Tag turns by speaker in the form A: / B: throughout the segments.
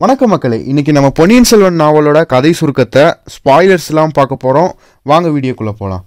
A: வணக்கம் மக்களே இன்னைக்கு நம்ம பொன்னியின் செல்வன் நாவலோட கதை சுருக்கத்தை ஸ்பாய்லர்ஸ்லாம் பார்க்க போகிறோம் வாங்க வீடியோக்குள்ளே போகலாம்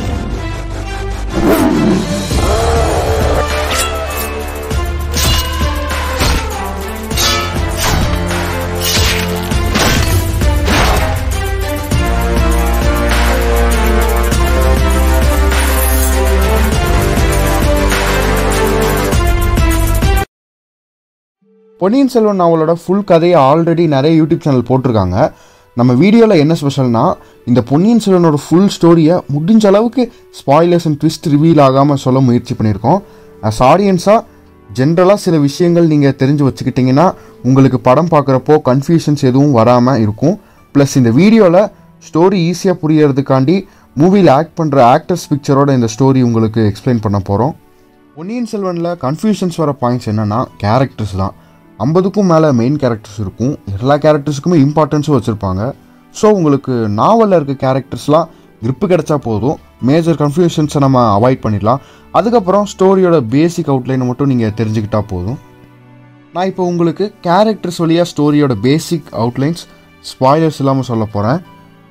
A: பொன்னியின் செல்வன் நாவலோட ஃபுல் கதையை ஆல்ரெடி நிறைய யூடியூப் சேனல் போட்டிருக்காங்க நம்ம வீடியோவில் என்ன ஸ்பெஷல்னா இந்த பொன்னியின் செல்வனோட ஃபுல் ஸ்டோரியை முடிஞ்ச அளவுக்கு ஸ்பாய்லர்ஸ் அண்ட் ட்விஸ்ட் ரிவீல் ஆகாமல் சொல்ல முயற்சி பண்ணியிருக்கோம் அஸ் ஆடியன்ஸாக ஜென்ரலாக சில விஷயங்கள் நீங்கள் தெரிஞ்சு வச்சுக்கிட்டிங்கன்னா உங்களுக்கு படம் பார்க்குறப்போ கன்ஃபியூஷன்ஸ் எதுவும் வராமல் இருக்கும் ப்ளஸ் இந்த வீடியோவில் ஸ்டோரி ஈஸியாக புரியறதுக்காண்டி மூவியில் ஆக்ட் பண்ணுற ஆக்டர்ஸ் பிக்சரோட இந்த ஸ்டோரி உங்களுக்கு எக்ஸ்பிளைன் பண்ண போகிறோம் பொன்னியின் செல்வனில் கன்ஃபியூஷன்ஸ் வர பாயிண்ட்ஸ் என்னென்னா கேரக்டர்ஸ் தான் ஐம்பதுக்கும் மேலே மெயின் கேரக்டர்ஸ் இருக்கும் எல்லா கேரக்டர்ஸுக்குமே இம்பார்ட்டன்ஸும் வச்சுருப்பாங்க ஸோ உங்களுக்கு நாவலில் இருக்க கேரக்டர்ஸ்லாம் grip கிடைச்சா போதும் மேஜர் கன்ஃபியூஷன்ஸை நம்ம அவாய்ட் பண்ணிடலாம் அதுக்கப்புறம் ஸ்டோரியோட பேசிக் அவுட்லைனை மட்டும் நீங்கள் தெரிஞ்சுக்கிட்டா போதும் நான் இப்போ உங்களுக்கு கேரக்டர்ஸ் வழியாக ஸ்டோரியோட பேசிக் அவுட்லைன்ஸ் ஸ்பாய்லர்ஸ் இல்லாமல் சொல்ல போகிறேன்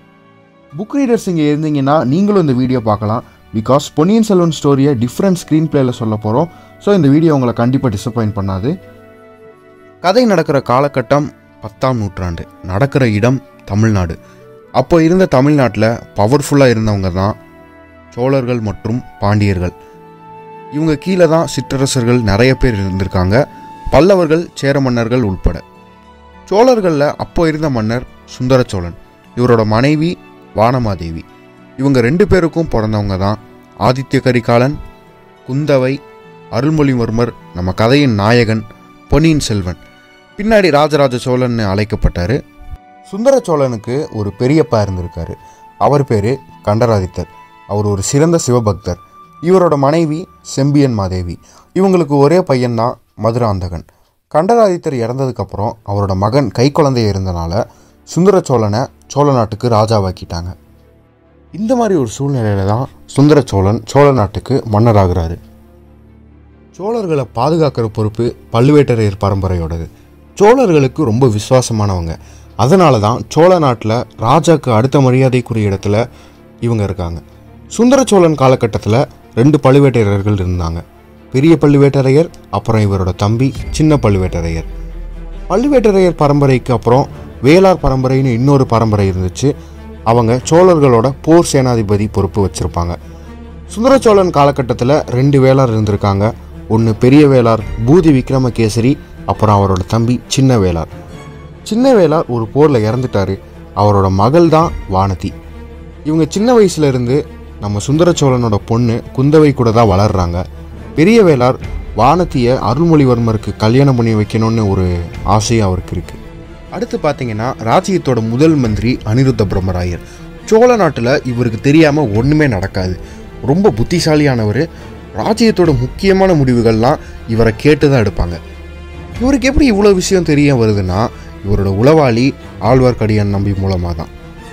A: புக் ரீடர்ஸ் இங்கே இருந்தீங்கன்னா நீங்களும் இந்த வீடியோ பார்க்கலாம் பிகாஸ் பொன்னியின் செல்வன் ஸ்டோரியை டிஃப்ரெண்ட் ஸ்க்ரீன் பிளேயில் சொல்ல போகிறோம் ஸோ இந்த வீடியோ உங்களை கண்டிப்பாக டிசப்பாயின்ட் பண்ணாது கதை நடக்கிற காலகட்டம் பத்தாம் நூற்றாண்டு நடக்கிற இடம் தமிழ்நாடு அப்போ இருந்த தமிழ்நாட்டில் பவர்ஃபுல்லாக இருந்தவங்க தான் சோழர்கள் மற்றும் பாண்டியர்கள் இவங்க கீழே தான் சிற்றரசர்கள் நிறைய பேர் இருந்திருக்காங்க பல்லவர்கள் சேர மன்னர்கள் உள்பட சோழர்களில் அப்போ இருந்த மன்னர் சுந்தர சோழன் இவரோட மனைவி வானமாதேவி இவங்க ரெண்டு பேருக்கும் பிறந்தவங்க தான் ஆதித்ய கரிகாலன் குந்தவை அருள்மொழிவர்மர் நம்ம கதையின் நாயகன் பொன்னியின் செல்வன் பின்னாடி ராஜராஜ சோழன் அழைக்கப்பட்டார் சுந்தர சோழனுக்கு ஒரு பெரியப்பா இருந்திருக்காரு அவர் பேர் கண்டராதித்தர் அவர் ஒரு சிறந்த சிவபக்தர் இவரோட மனைவி செம்பியன் மாதேவி இவங்களுக்கு ஒரே பையன்தான் மதுராந்தகன் கண்டராதித்தர் இறந்ததுக்கப்புறம் அவரோட மகன் கை குழந்தை இருந்தனால சுந்தர சோழனை சோழ நாட்டுக்கு ராஜாவாக்கிட்டாங்க இந்த மாதிரி ஒரு சூழ்நிலையில தான் சுந்தர சோழன் சோழ நாட்டுக்கு மன்னராகிறாரு சோழர்களை பாதுகாக்கிற பொறுப்பு பழுவேட்டரையர் பரம்பரையோடது சோழர்களுக்கு ரொம்ப விசுவாசமானவங்க அதனால தான் சோழ நாட்டில் ராஜாக்கு அடுத்த மரியாதைக்குரிய இடத்துல இவங்க இருக்காங்க சுந்தர சோழன் காலகட்டத்தில் ரெண்டு பழுவேட்டரையர்கள் இருந்தாங்க பெரிய பழுவேட்டரையர் அப்புறம் இவரோட தம்பி சின்ன பழுவேட்டரையர் பழுவேட்டரையர் பரம்பரைக்கு அப்புறம் வேளார் பரம்பரைன்னு இன்னொரு பரம்பரை இருந்துச்சு அவங்க சோழர்களோட போர் சேனாதிபதி பொறுப்பு வச்சுருப்பாங்க சுந்தர சோழன் காலகட்டத்தில் ரெண்டு வேளார் இருந்திருக்காங்க ஒன்று பெரிய வேளார் பூதி விக்ரமகேசரி அப்புறம் அவரோட தம்பி சின்ன வேளார் சின்ன வேளார் ஒரு போரில் இறந்துட்டாரு அவரோட மகள் தான் வானதி இவங்க சின்ன வயசுல இருந்து நம்ம சுந்தர சோழனோட பொண்ணு குந்தவை கூட தான் வளர்றாங்க பெரிய வேளார் வானதியை அருள்மொழிவர்மருக்கு கல்யாணம் பண்ணி வைக்கணும்னு ஒரு ஆசையும் அவருக்கு இருக்கு அடுத்து பார்த்தீங்கன்னா ராஜ்யத்தோட முதல் மந்திரி அனிருத்த பிரம்மராயர் சோழ நாட்டில் இவருக்கு தெரியாமல் ஒன்றுமே நடக்காது ரொம்ப புத்திசாலியானவர் ராஜ்யத்தோட முக்கியமான முடிவுகள்லாம் இவரை கேட்டு தான் எடுப்பாங்க இவருக்கு எப்படி இவ்வளோ விஷயம் தெரிய வருதுன்னா இவரோட உளவாளி ஆழ்வார்க்கடியான் நம்பி மூலமாக தான்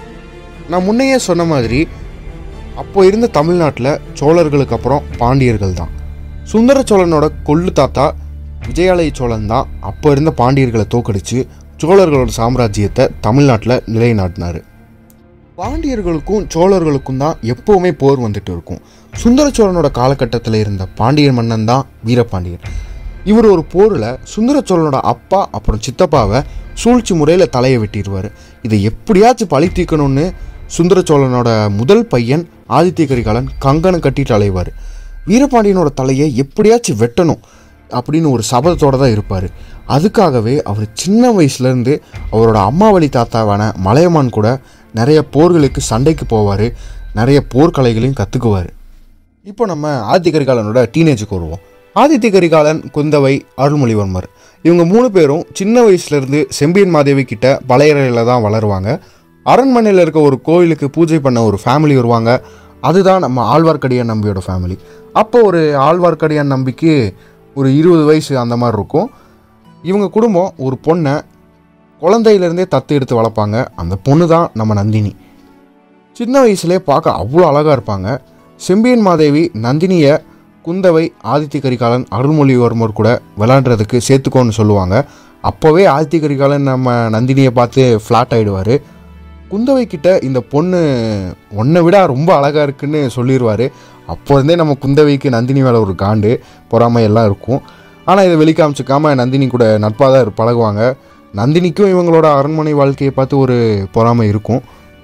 A: நான் முன்னையே சொன்ன மாதிரி அப்போ இருந்த தமிழ்நாட்டில் சோழர்களுக்கு அப்புறம் பாண்டியர்கள் தான் சுந்தர சோழனோட கொள்ளு தாத்தா விஜயாலய சோழன் தான் அப்போ இருந்த பாண்டியர்களை தோக்கடிச்சு சோழர்களோட சாம்ராஜ்யத்தை தமிழ்நாட்டில் நிலைநாட்டினார் பாண்டியர்களுக்கும் சோழர்களுக்கும் தான் எப்போவுமே போர் வந்துட்டு இருக்கும் சுந்தர சோழனோட காலகட்டத்தில் இருந்த பாண்டியர் மன்னன் தான் வீரபாண்டியர் இவர் ஒரு போரில் சுந்தர சோழனோட அப்பா அப்புறம் சித்தப்பாவை சூழ்ச்சி முறையில் தலையை வெட்டிடுவார் இதை எப்படியாச்சும் பழி தீர்க்கணும்னு சுந்தர சோழனோட முதல் பையன் ஆதித்ய கரிகாலன் கங்கணம் கட்டிட்டு அலைவார் வீரபாண்டியனோட தலையை எப்படியாச்சும் வெட்டணும் அப்படின்னு ஒரு சபதத்தோடு தான் இருப்பார் அதுக்காகவே அவர் சின்ன வயசுலேருந்து அவரோட அம்மாவளி தாத்தாவான மலையமான் கூட நிறைய போர்களுக்கு சண்டைக்கு போவார் நிறைய போர்க்கலைகளையும் கற்றுக்குவார் இப்போ நம்ம ஆதித்ய கரிகாலனோட டீனேஜுக்கு வருவோம் ஆதித்ய கரிகாலன் குந்தவை அருள்மொழிவர்மர் இவங்க மூணு பேரும் சின்ன வயசுலேருந்து செம்பியன் மாதேவி கிட்ட பழையறையில் தான் வளருவாங்க அரண்மனையில் இருக்க ஒரு கோயிலுக்கு பூஜை பண்ண ஒரு ஃபேமிலி வருவாங்க அதுதான் நம்ம ஆழ்வார்க்கடியான் நம்பியோட ஃபேமிலி அப்போ ஒரு ஆழ்வார்க்கடியான் நம்பிக்கு ஒரு இருபது வயசு அந்த மாதிரி இருக்கும் இவங்க குடும்பம் ஒரு பொண்ணை குழந்தையிலேருந்தே தத்து எடுத்து வளர்ப்பாங்க அந்த பொண்ணு தான் நம்ம நந்தினி சின்ன வயசுலேயே பார்க்க அவ்வளோ அழகாக இருப்பாங்க செம்பியன் மாதேவி நந்தினியை குந்தவை ஆதித்ய கரிகாலன் அருள்மொழிவர்மர் கூட விளாண்டுறதுக்கு சேர்த்துக்கோன்னு சொல்லுவாங்க அப்போவே ஆதித்ய கரிகாலன் நம்ம நந்தினியை பார்த்து ஃப்ளாட் ஆகிடுவார் குந்தவை கிட்ட இந்த பொண்ணு உன்னை விட ரொம்ப அழகாக இருக்குன்னு சொல்லிடுவார் அப்போ இருந்தே நம்ம குந்தவைக்கு நந்தினி மேலே ஒரு காண்டு பொறாமை எல்லாம் இருக்கும் ஆனால் இதை வெளிக்காமிச்சிக்காம நந்தினி கூட நட்பாக தான் பழகுவாங்க நந்தினிக்கும் இவங்களோட அரண்மனை வாழ்க்கையை பார்த்து ஒரு பொறாமை இருக்கும்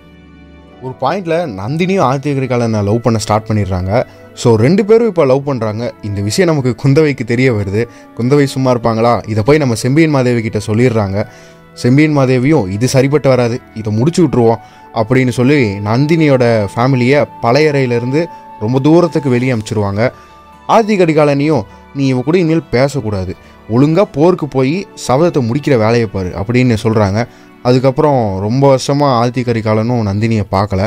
A: ஒரு பாயிண்டில் நந்தினியும் ஆதித்ய கரிகாலனை லவ் பண்ண ஸ்டார்ட் பண்ணிடுறாங்க ஸோ ரெண்டு பேரும் இப்போ லவ் பண்ணுறாங்க இந்த விஷயம் நமக்கு குந்தவைக்கு தெரிய வருது குந்தவை சும்மா இருப்பாங்களா இதை போய் நம்ம செம்பியன் மாதேவி கிட்ட சொல்லிடுறாங்க செம்பியன் மாதேவியும் இது சரிப்பட்டு வராது இதை முடிச்சு விட்ருவோம் அப்படின்னு சொல்லி நந்தினியோட ஃபேமிலியை பழையறையிலேருந்து ரொம்ப தூரத்துக்கு வெளியே அனுப்பிச்சிருவாங்க ஆதி கரிகாலனையும் நீ இவ கூட இனிமேல் பேசக்கூடாது ஒழுங்காக போருக்கு போய் சபதத்தை முடிக்கிற வேலையை பாரு அப்படின்னு சொல்கிறாங்க அதுக்கப்புறம் ரொம்ப வருஷமாக ஆதித்ய கரிகாலனும் நந்தினியை பார்க்கல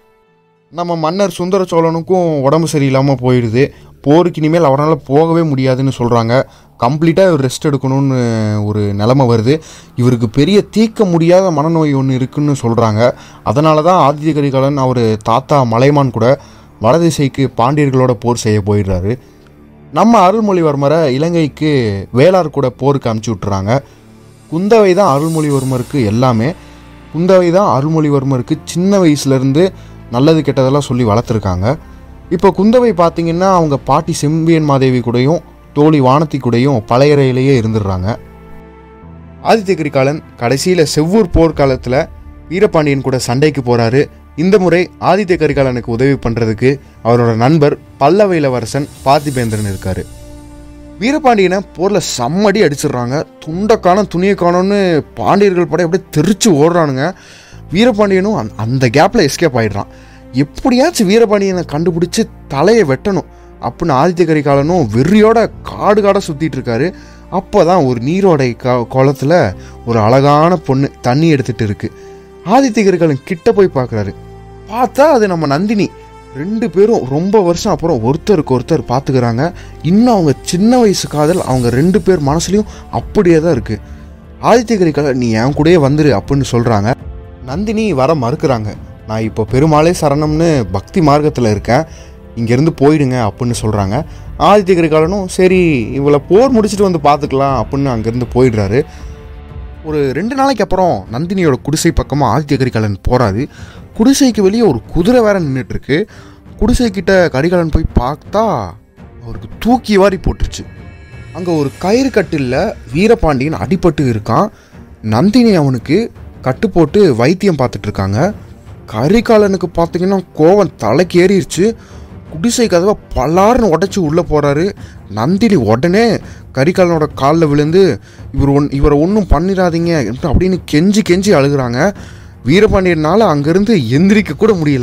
A: நம்ம மன்னர் சுந்தர சோழனுக்கும் உடம்பு சரியில்லாமல் போயிடுது போருக்கு இனிமேல் அவரால் போகவே முடியாதுன்னு சொல்கிறாங்க கம்ப்ளீட்டாக இவர் ரெஸ்ட் எடுக்கணும்னு ஒரு நிலமை வருது இவருக்கு பெரிய தீர்க்க முடியாத மனநோய் ஒன்று இருக்குன்னு சொல்கிறாங்க அதனால தான் ஆதித்ய கரிகாலன் அவர் தாத்தா மலைமான் கூட வடதிசைக்கு பாண்டியர்களோட போர் செய்ய போயிடுறாரு நம்ம அருள்மொழிவர்மரை இலங்கைக்கு வேளார் கூட போருக்கு அமுச்சு விட்டுறாங்க குந்தவை தான் அருள்மொழிவர்மருக்கு எல்லாமே குந்தவை தான் அருள்மொழிவர்மருக்கு சின்ன வயசுலேருந்து நல்லது கெட்டதெல்லாம் சொல்லி வளர்த்துருக்காங்க இப்போ குந்தவை பார்த்தீங்கன்னா அவங்க பாட்டி செம்பியன் மாதேவி கூடயும் தோழி வானத்தி கூடயும் பழையறையிலேயே இருந்துடுறாங்க ஆதித்ய கரிகாலன் கடைசியில் செவ்வூர் போர்க்காலத்தில் வீரபாண்டியன் கூட சண்டைக்கு போகிறாரு இந்த முறை ஆதித்ய கரிகாலனுக்கு உதவி பண்ணுறதுக்கு அவரோட நண்பர் பல்லவ இளவரசன் பார்த்திபேந்திரன் இருக்காரு வீரபாண்டியனை போரில் செம்மடி அடிச்சிடுறாங்க துண்டை காணும் துணியை காணும்னு பாண்டியர்கள் படை அப்படியே தெரிச்சு ஓடுறானுங்க வீரபாண்டியனும் அந்த- அந்த கேப்பில் எஸ்கேப் ஆயிடுறான் எப்படியாச்சும் வீரபாண்டியனை கண்டுபிடிச்சி தலையை வெட்டணும் அப்படின்னு ஆதித்ய கரிகாலனும் வெறியோட காடு காடாக சுற்றிட்டு இருக்காரு அப்போ தான் ஒரு நீரோடை க குளத்துல ஒரு அழகான பொண்ணு தண்ணி எடுத்துட்டு இருக்கு ஆதித்ய கரிகாலன் கிட்ட போய் பார்க்குறாரு பார்த்தா அது நம்ம நந்தினி ரெண்டு பேரும் ரொம்ப வருஷம் அப்புறம் ஒருத்தருக்கு ஒருத்தர் பார்த்துக்கிறாங்க இன்னும் அவங்க சின்ன வயசு காதல் அவங்க ரெண்டு பேர் மனசுலையும் அப்படியே தான் இருக்கு ஆதித்ய கரிகாலன் நீ என் கூடயே வந்துரு அப்படின்னு சொல்கிறாங்க நந்தினி வர மறுக்கிறாங்க நான் இப்போ பெருமாளே சரணம்னு பக்தி மார்க்கத்தில் இருக்கேன் இங்கேருந்து போயிடுங்க அப்படின்னு சொல்கிறாங்க ஆதித்ய கரிகாலனும் சரி இவளை போர் முடிச்சுட்டு வந்து பார்த்துக்கலாம் அப்படின்னு அங்கேருந்து போயிடுறாரு ஒரு ரெண்டு நாளைக்கு அப்புறம் நந்தினியோட குடிசை பக்கமாக ஆதித்ய கரிகாலன் போகிறாரு குடிசைக்கு வெளியே ஒரு குதிரை வேற நின்றுட்டு இருக்கு குடிசை கிட்ட கரிகாலன் போய் பார்த்தா அவருக்கு தூக்கி வாரி போட்டுருச்சு அங்கே ஒரு கயிறு கட்டில்ல வீரபாண்டியன் அடிபட்டு இருக்கான் நந்தினி அவனுக்கு கட்டு போட்டு வைத்தியம் பார்த்துட்டு இருக்காங்க கரிகாலனுக்கு பார்த்தீங்கன்னா கோவம் தலைக்கு ஏறிடுச்சு குடிசை கதவை பலார்னு உடச்சி உள்ளே போகிறாரு நந்தினி உடனே கரிகாலனோட காலில் விழுந்து இவர் ஒன் இவரை ஒன்றும் பண்ணிடாதீங்க அப்படின்னு கெஞ்சி கெஞ்சி அழுகுறாங்க வீரபாண்டியனால அங்கேருந்து எந்திரிக்க கூட முடியல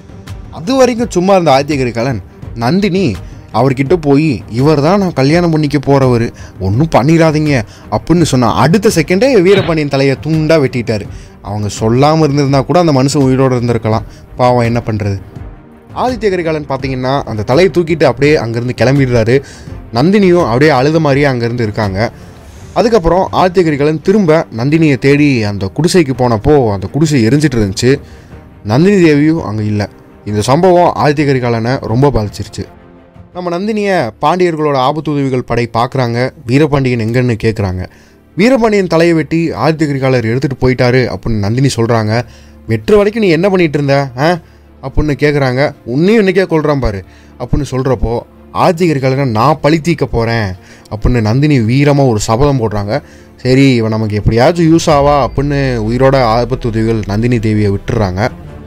A: அது வரைக்கும் சும்மா இருந்த ஆதித்ய கரிகாலன் நந்தினி அவர்கிட்ட போய் இவர் தான் நான் கல்யாணம் பண்ணிக்க போகிறவர் ஒன்றும் பண்ணிடாதீங்க அப்படின்னு சொன்னா அடுத்த செகண்டே வீரபாண்டியன் தலையை துண்டா வெட்டிட்டாரு அவங்க சொல்லாமல் இருந்திருந்தா கூட அந்த மனுஷன் உயிரோடு இருந்திருக்கலாம் பாவம் என்ன பண்ணுறது ஆதித்ய கரிகாலன் பார்த்தீங்கன்னா அந்த தலையை தூக்கிட்டு அப்படியே அங்கேருந்து கிளம்பிடுறாரு நந்தினியும் அப்படியே அழுத மாதிரியே அங்கேருந்து இருக்காங்க அதுக்கப்புறம் ஆதித்ய கரிகாலன் திரும்ப நந்தினியை தேடி அந்த குடிசைக்கு போனப்போ அந்த குடிசை எரிஞ்சிட்டு இருந்துச்சு நந்தினி தேவியும் அங்கே இல்லை இந்த சம்பவம் ஆதித்ய கரிகாலனை ரொம்ப பாதிச்சிருச்சு நம்ம நந்தினியை பாண்டியர்களோட ஆபத்து உதவிகள் படை பார்க்குறாங்க வீரபாண்டியன் எங்கன்னு கேட்குறாங்க வீரபாண்டியன் தலையை வெட்டி ஆதித்ய கரிகாலர் எடுத்துகிட்டு போயிட்டாரு அப்படின்னு நந்தினி சொல்கிறாங்க வெற்று வரைக்கும் நீ என்ன பண்ணிட்டு இருந்த ஆ அப்படின்னு கேட்குறாங்க உன்னையும் இன்னைக்கே கொள்கிறான் பாரு அப்படின்னு சொல்கிறப்போ ஆதித்ய கரிகாலரை நான் பழி தீர்க்க போகிறேன் அப்படின்னு நந்தினி வீரமாக ஒரு சபதம் போடுறாங்க சரி இவன் நமக்கு எப்படியாச்சும் யூஸ் ஆவா அப்படின்னு உயிரோட ஆபத்து உதவிகள் நந்தினி தேவியை விட்டுறாங்க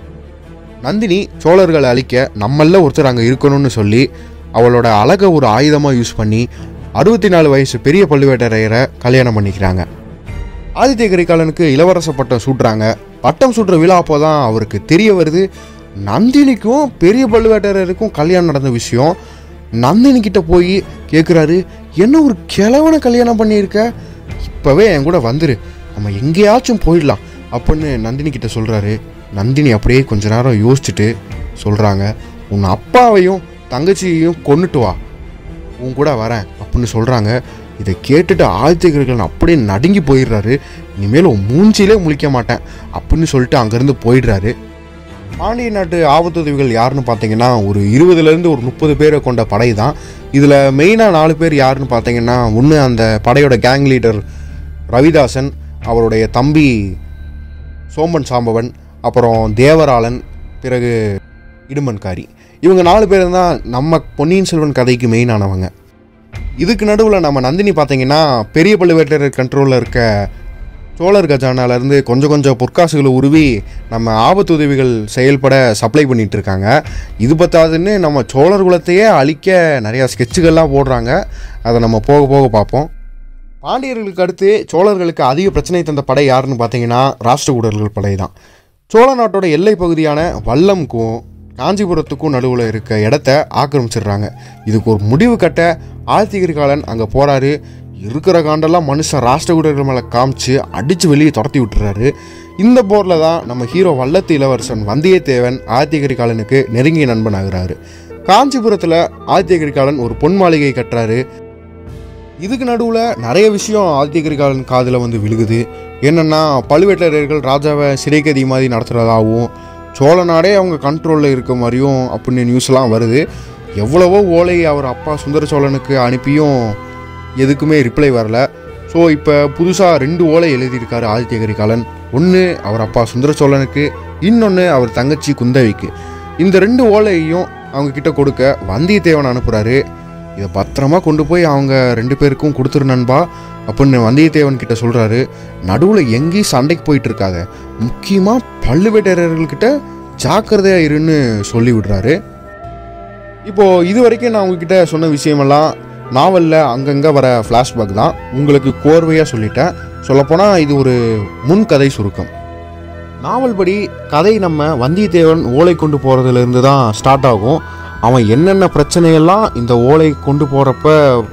A: நந்தினி சோழர்களை அழிக்க நம்மள ஒருத்தர் அங்கே இருக்கணும்னு சொல்லி அவளோட அழகை ஒரு ஆயுதமாக யூஸ் பண்ணி அறுபத்தி நாலு வயசு பெரிய பழுவேட்டரையரை கல்யாணம் பண்ணிக்கிறாங்க ஆதித்ய கரிகாலனுக்கு இளவரச பட்டம் சூட்டுறாங்க பட்டம் சூட்டுற விழா அப்போ தான் அவருக்கு தெரிய வருது நந்தினிக்கும் பெரிய பழுவேட்டரையருக்கும் கல்யாணம் நடந்த விஷயம் நந்தினி கிட்ட போய் கேட்குறாரு என்ன ஒரு கிழவனை கல்யாணம் பண்ணியிருக்க இப்போவே என் கூட வந்துரு நம்ம எங்கேயாச்சும் போயிடலாம் அப்படின்னு நந்தினி கிட்ட சொல்கிறாரு நந்தினி அப்படியே கொஞ்ச நேரம் யோசிச்சுட்டு சொல்கிறாங்க உன் அப்பாவையும் தங்கச்சியையும் கொன்னுட்டு வா உன் கூட வரேன் அப்படின்னு சொல்கிறாங்க இதை கேட்டுட்டு ஆதித்ய கரிகாலன் அப்படியே நடுங்கி போயிடுறாரு இனிமேல் உன் மூஞ்சிலே முழிக்க மாட்டேன் அப்படின்னு சொல்லிட்டு அங்கேருந்து போயிடுறாரு பாண்டிய நாட்டு ஆபத்துதவிகள் யாருன்னு பார்த்தீங்கன்னா ஒரு இருபதுலேருந்து ஒரு முப்பது பேரை கொண்ட படை தான் இதில் மெயினாக நாலு பேர் யாருன்னு பார்த்தீங்கன்னா ஒன்று அந்த படையோட கேங் லீடர் ரவிதாசன் அவருடைய தம்பி சோம்பன் சாம்பவன் அப்புறம் தேவராளன் பிறகு இடுமன்காரி இவங்க நாலு பேர் தான் நம்ம பொன்னியின் செல்வன் கதைக்கு மெயினானவங்க இதுக்கு நடுவில் நம்ம நந்தினி பார்த்தீங்கன்னா பெரிய பழுவேட்டரர் கண்ட்ரோலில் இருக்க சோழர் கஜானாலேருந்து கொஞ்சம் கொஞ்சம் பொற்காசுகளை உருவி நம்ம ஆபத்து உதவிகள் செயல்பட சப்ளை பண்ணிட்டு இருக்காங்க இது பத்தாதுன்னு நம்ம சோழர் குலத்தையே அழிக்க நிறையா ஸ்கெட்சுகள்லாம் போடுறாங்க அதை நம்ம போக போக பார்ப்போம் பாண்டியர்களுக்கு அடுத்து சோழர்களுக்கு அதிக பிரச்சனை தந்த படை யாருன்னு பார்த்தீங்கன்னா ராஷ்டிரகூடர்கள் படை தான் சோழ நாட்டோட எல்லை பகுதியான வல்லம்க்கும் காஞ்சிபுரத்துக்கும் நடுவில் இருக்க இடத்த ஆக்கிரமிச்சிடுறாங்க இதுக்கு ஒரு முடிவு கட்ட ஆழ்த்திகிரிகாலன் அங்கே போகிறாரு இருக்கிற காண்டெல்லாம் மனுஷன் ராஷ்டிரகூடர்கள் மேலே காமிச்சு அடித்து வெளியே துரத்தி விட்டுறாரு இந்த போரில் தான் நம்ம ஹீரோ வல்லத்து இளவரசன் வந்தியத்தேவன் ஆதித்தகிரிகாலனுக்கு நெருங்கிய நண்பன் ஆகுறாரு காஞ்சிபுரத்தில் ஆதித்தகிரிகாலன் ஒரு பொன் மாளிகை கட்டுறாரு இதுக்கு நடுவில் நிறைய விஷயம் ஆதித்தகிரிகாலன் காதில் வந்து விழுகுது என்னென்னா பழுவேட்டரையர்கள் ராஜாவை சிறைக்கதி மாதிரி நடத்துகிறதாகவும் சோழ நாடே அவங்க கண்ட்ரோலில் இருக்க மாதிரியும் அப்படின்னு நியூஸ்லாம் வருது எவ்வளவோ ஓலை அவர் அப்பா சுந்தர சோழனுக்கு அனுப்பியும் எதுக்குமே ரிப்ளை வரல ஸோ இப்போ புதுசாக ரெண்டு ஓலை எழுதியிருக்காரு ஆதித்ய கரிகாலன் ஒன்று அவர் அப்பா சுந்தர சோழனுக்கு இன்னொன்று அவர் தங்கச்சி குந்தவிக்கு இந்த ரெண்டு ஓலையையும் அவங்க கிட்ட கொடுக்க வந்தியத்தேவன் அனுப்புகிறாரு இதை பத்திரமா கொண்டு போய் அவங்க ரெண்டு பேருக்கும் கொடுத்துரு நண்பா அப்படின்னு வந்தியத்தேவன் கிட்ட சொல்கிறாரு நடுவில் எங்கேயும் சண்டைக்கு போயிட்டு இருக்காத முக்கியமாக பழுவேட்டரையர்கள்கிட்ட ஜாக்கிரதையாக இருன்னு சொல்லி விடுறாரு இப்போது இது வரைக்கும் நான் உங்ககிட்ட சொன்ன விஷயமெல்லாம் நாவலில் அங்கங்கே வர ஃப்ளாஷ்பேக் தான் உங்களுக்கு கோர்வையாக சொல்லிட்டேன் சொல்லப்போனால் இது ஒரு முன்கதை சுருக்கம் நாவல் படி கதை நம்ம வந்தியத்தேவன் ஓலை கொண்டு போகிறதுலேருந்து தான் ஸ்டார்ட் ஆகும் அவன் என்னென்ன பிரச்சனையெல்லாம் இந்த ஓலை கொண்டு போகிறப்ப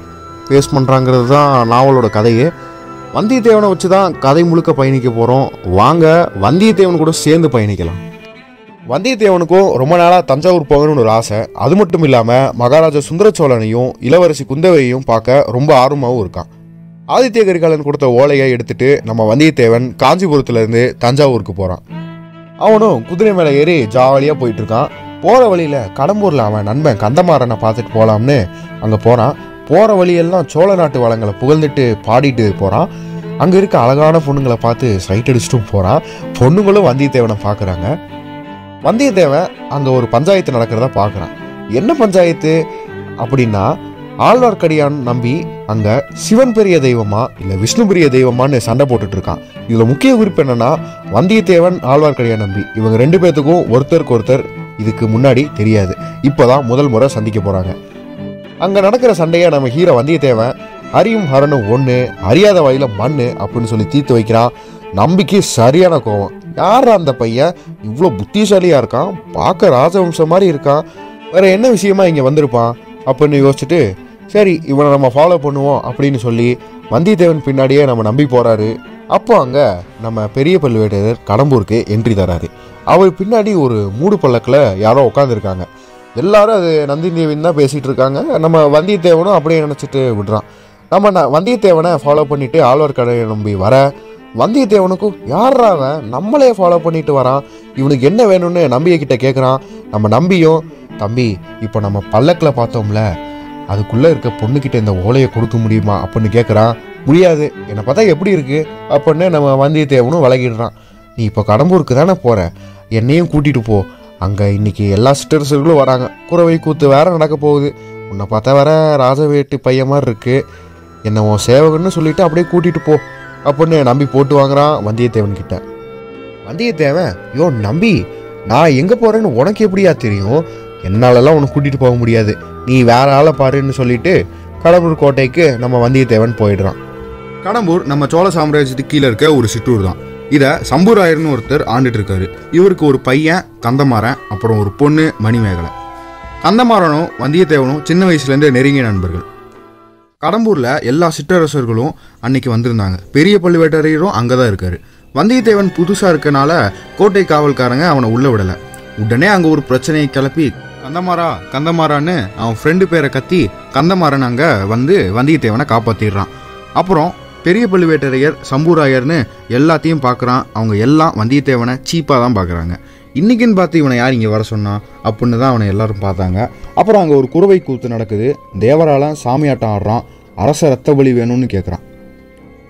A: ஃபேஸ் பண்ணுறாங்கிறது தான் நாவலோட கதையே வந்தியத்தேவனை வச்சு தான் கதை முழுக்க பயணிக்க போகிறோம் வாங்க வந்தியத்தேவன் கூட சேர்ந்து பயணிக்கலாம் வந்தியத்தேவனுக்கும் ரொம்ப நாளாக தஞ்சாவூர் போகணும்னு ஒரு ஆசை அது மட்டும் இல்லாமல் மகாராஜா சுந்தர சோழனையும் இளவரசி குந்தவையையும் பார்க்க ரொம்ப ஆர்வமாகவும் இருக்கான் ஆதித்ய கரிகாலன் கொடுத்த ஓலையை எடுத்துட்டு நம்ம வந்தியத்தேவன் காஞ்சிபுரத்துலேருந்து தஞ்சாவூருக்கு போகிறான் அவனும் குதிரை மேலே ஏறி ஜாலியாக போயிட்டு இருக்கான் போகிற வழியில் கடம்பூரில் அவன் நண்பன் கந்தமாறனை பார்த்துட்டு போகலாம்னு அங்கே போகிறான் போகிற வழியெல்லாம் சோழ நாட்டு வளங்களை புகழ்ந்துட்டு பாடிட்டு போகிறான் அங்கே இருக்க அழகான பொண்ணுங்களை பார்த்து ஸ்ட்ரைட் அடிச்சுட்டும் போகிறான் பொண்ணுங்களும் வந்தியத்தேவனை பார்க்குறாங்க வந்தியத்தேவன் அங்கே ஒரு பஞ்சாயத்து நடக்கிறத பார்க்குறான் என்ன பஞ்சாயத்து அப்படின்னா ஆழ்வார்க்கடியான் நம்பி அங்கே சிவன் பெரிய தெய்வமா இல்லை விஷ்ணு பெரிய தெய்வமான்னு சண்டை போட்டுட்டு இருக்கான் இதில் முக்கிய குறிப்பு என்னன்னா வந்தியத்தேவன் ஆழ்வார்க்கடியான் நம்பி இவங்க ரெண்டு பேர்த்துக்கும் ஒருத்தருக்கு ஒருத்தர் இதுக்கு முன்னாடி தெரியாது இப்போதான் முதல் முறை சந்திக்க போகிறாங்க அங்கே நடக்கிற சண்டையை நம்ம ஹீரோ வந்தியத்தேவன் ஹரியும் ஹரனும் ஒன்று அறியாத வழியில மண்ணு அப்படின்னு சொல்லி தீர்த்து வைக்கிறான் நம்பிக்கை சரியான கோவம் யார் அந்த பையன் இவ்வளோ புத்திசாலியாக இருக்கான் பார்க்க ராஜவம்சம் மாதிரி இருக்கான் வேற என்ன விஷயமா இங்கே வந்திருப்பான் அப்படின்னு யோசிச்சுட்டு சரி இவனை நம்ம ஃபாலோ பண்ணுவோம் அப்படின்னு சொல்லி வந்தியத்தேவன் பின்னாடியே நம்ம நம்பி போகிறாரு அப்போ அங்கே நம்ம பெரிய பழுவேட்டரர் கடம்பூருக்கு என்ட்ரி தராரு அவர் பின்னாடி ஒரு மூடு பல்லக்கில் யாரோ உட்காந்துருக்காங்க எல்லாரும் அது நந்தினி தேவின்னு தான் பேசிகிட்டு இருக்காங்க நம்ம வந்தியத்தேவனும் அப்படியே நினச்சிட்டு விடுறான் நம்ம ந- வந்தியத்தேவனை ஃபாலோ பண்ணிட்டு ஆழ்வார்க்கடையை நம்பி வர வந்தியத்தேவனுக்கும் யாரா அவன் நம்மளே ஃபாலோ பண்ணிட்டு வரான் இவனுக்கு என்ன வேணும்னு நம்பியை கிட்ட கேட்குறான் நம்ம நம்பியும் தம்பி இப்போ நம்ம பல்லக்கில் பார்த்தோம்ல அதுக்குள்ளே இருக்க பொண்ணுக்கிட்ட இந்த ஓலையை கொடுக்க முடியுமா அப்படின்னு கேட்குறான் முடியாது என்னை பார்த்தா எப்படி இருக்கு அப்படின்னு நம்ம வந்தியத்தேவனும் விலகிடுறான் நீ இப்போ கடம்பூருக்கு தானே போகிற என்னையும் கூட்டிகிட்டு போ அங்கே இன்னைக்கு எல்லா சிஸ்டர்ஸர்களும் வராங்க குறவை கூத்து வேற நடக்க போகுது உன்னை பார்த்தா வேற ராஜவேட்டு பையன் மாதிரி இருக்கு என்ன உன் சேவகன்னு சொல்லிட்டு அப்படியே கூட்டிகிட்டு போ அப்படின்னு நம்பி போட்டு வாங்குறான் வந்தியத்தேவன் கிட்ட வந்தியத்தேவன் யோ நம்பி நான் எங்கே போகிறேன்னு உனக்கு எப்படியா தெரியும் என்னாலலாம் உன்னை கூட்டிகிட்டு போக முடியாது நீ வேற ஆளை பாருன்னு சொல்லிட்டு கடம்பூர் கோட்டைக்கு நம்ம வந்தியத்தேவன் போயிடுறான் கடம்பூர் நம்ம சோழ சாம்ராஜ்யத்துக்கு கீழே இருக்க ஒரு சிற்றூர் தான் இதை சம்புராயர்னு ஒருத்தர் ஆண்டுட்டு இருக்காரு இவருக்கு ஒரு பையன் கந்தமாறன் அப்புறம் ஒரு பொண்ணு மணிமேகலை கந்தமாறனும் வந்தியத்தேவனும் சின்ன வயசுலேருந்து நெருங்கிய நண்பர்கள் கடம்பூரில் எல்லா சிற்றரசர்களும் அன்னைக்கு வந்திருந்தாங்க பெரிய பழுவேட்டரையரும் அங்கே தான் இருக்காரு வந்தியத்தேவன் புதுசாக இருக்கனால கோட்டை காவல்காரங்க அவனை உள்ள விடலை உடனே அங்கே ஒரு பிரச்சனையை கிளப்பி கந்தமாரா கந்தமாரான்னு அவன் ஃப்ரெண்டு பேரை கத்தி கந்தமாறன் அங்கே வந்து வந்தியத்தேவனை காப்பாற்றிடுறான் அப்புறம் பெரிய பழுவேட்டரையர் சம்பூராயர்னு எல்லாத்தையும் பார்க்குறான் அவங்க எல்லாம் வந்தியத்தேவனை சீப்பாக தான் பார்க்குறாங்க இன்னைக்குன்னு பார்த்து இவனை யார் இங்கே வர சொன்னா அப்படின்னு தான் அவனை எல்லாரும் பார்த்தாங்க அப்புறம் அங்கே ஒரு குறவை கூத்து நடக்குது தேவரால சாமியாட்டம் ஆடுறான் அரச ரத்த பலி வேணும்னு கேட்குறான்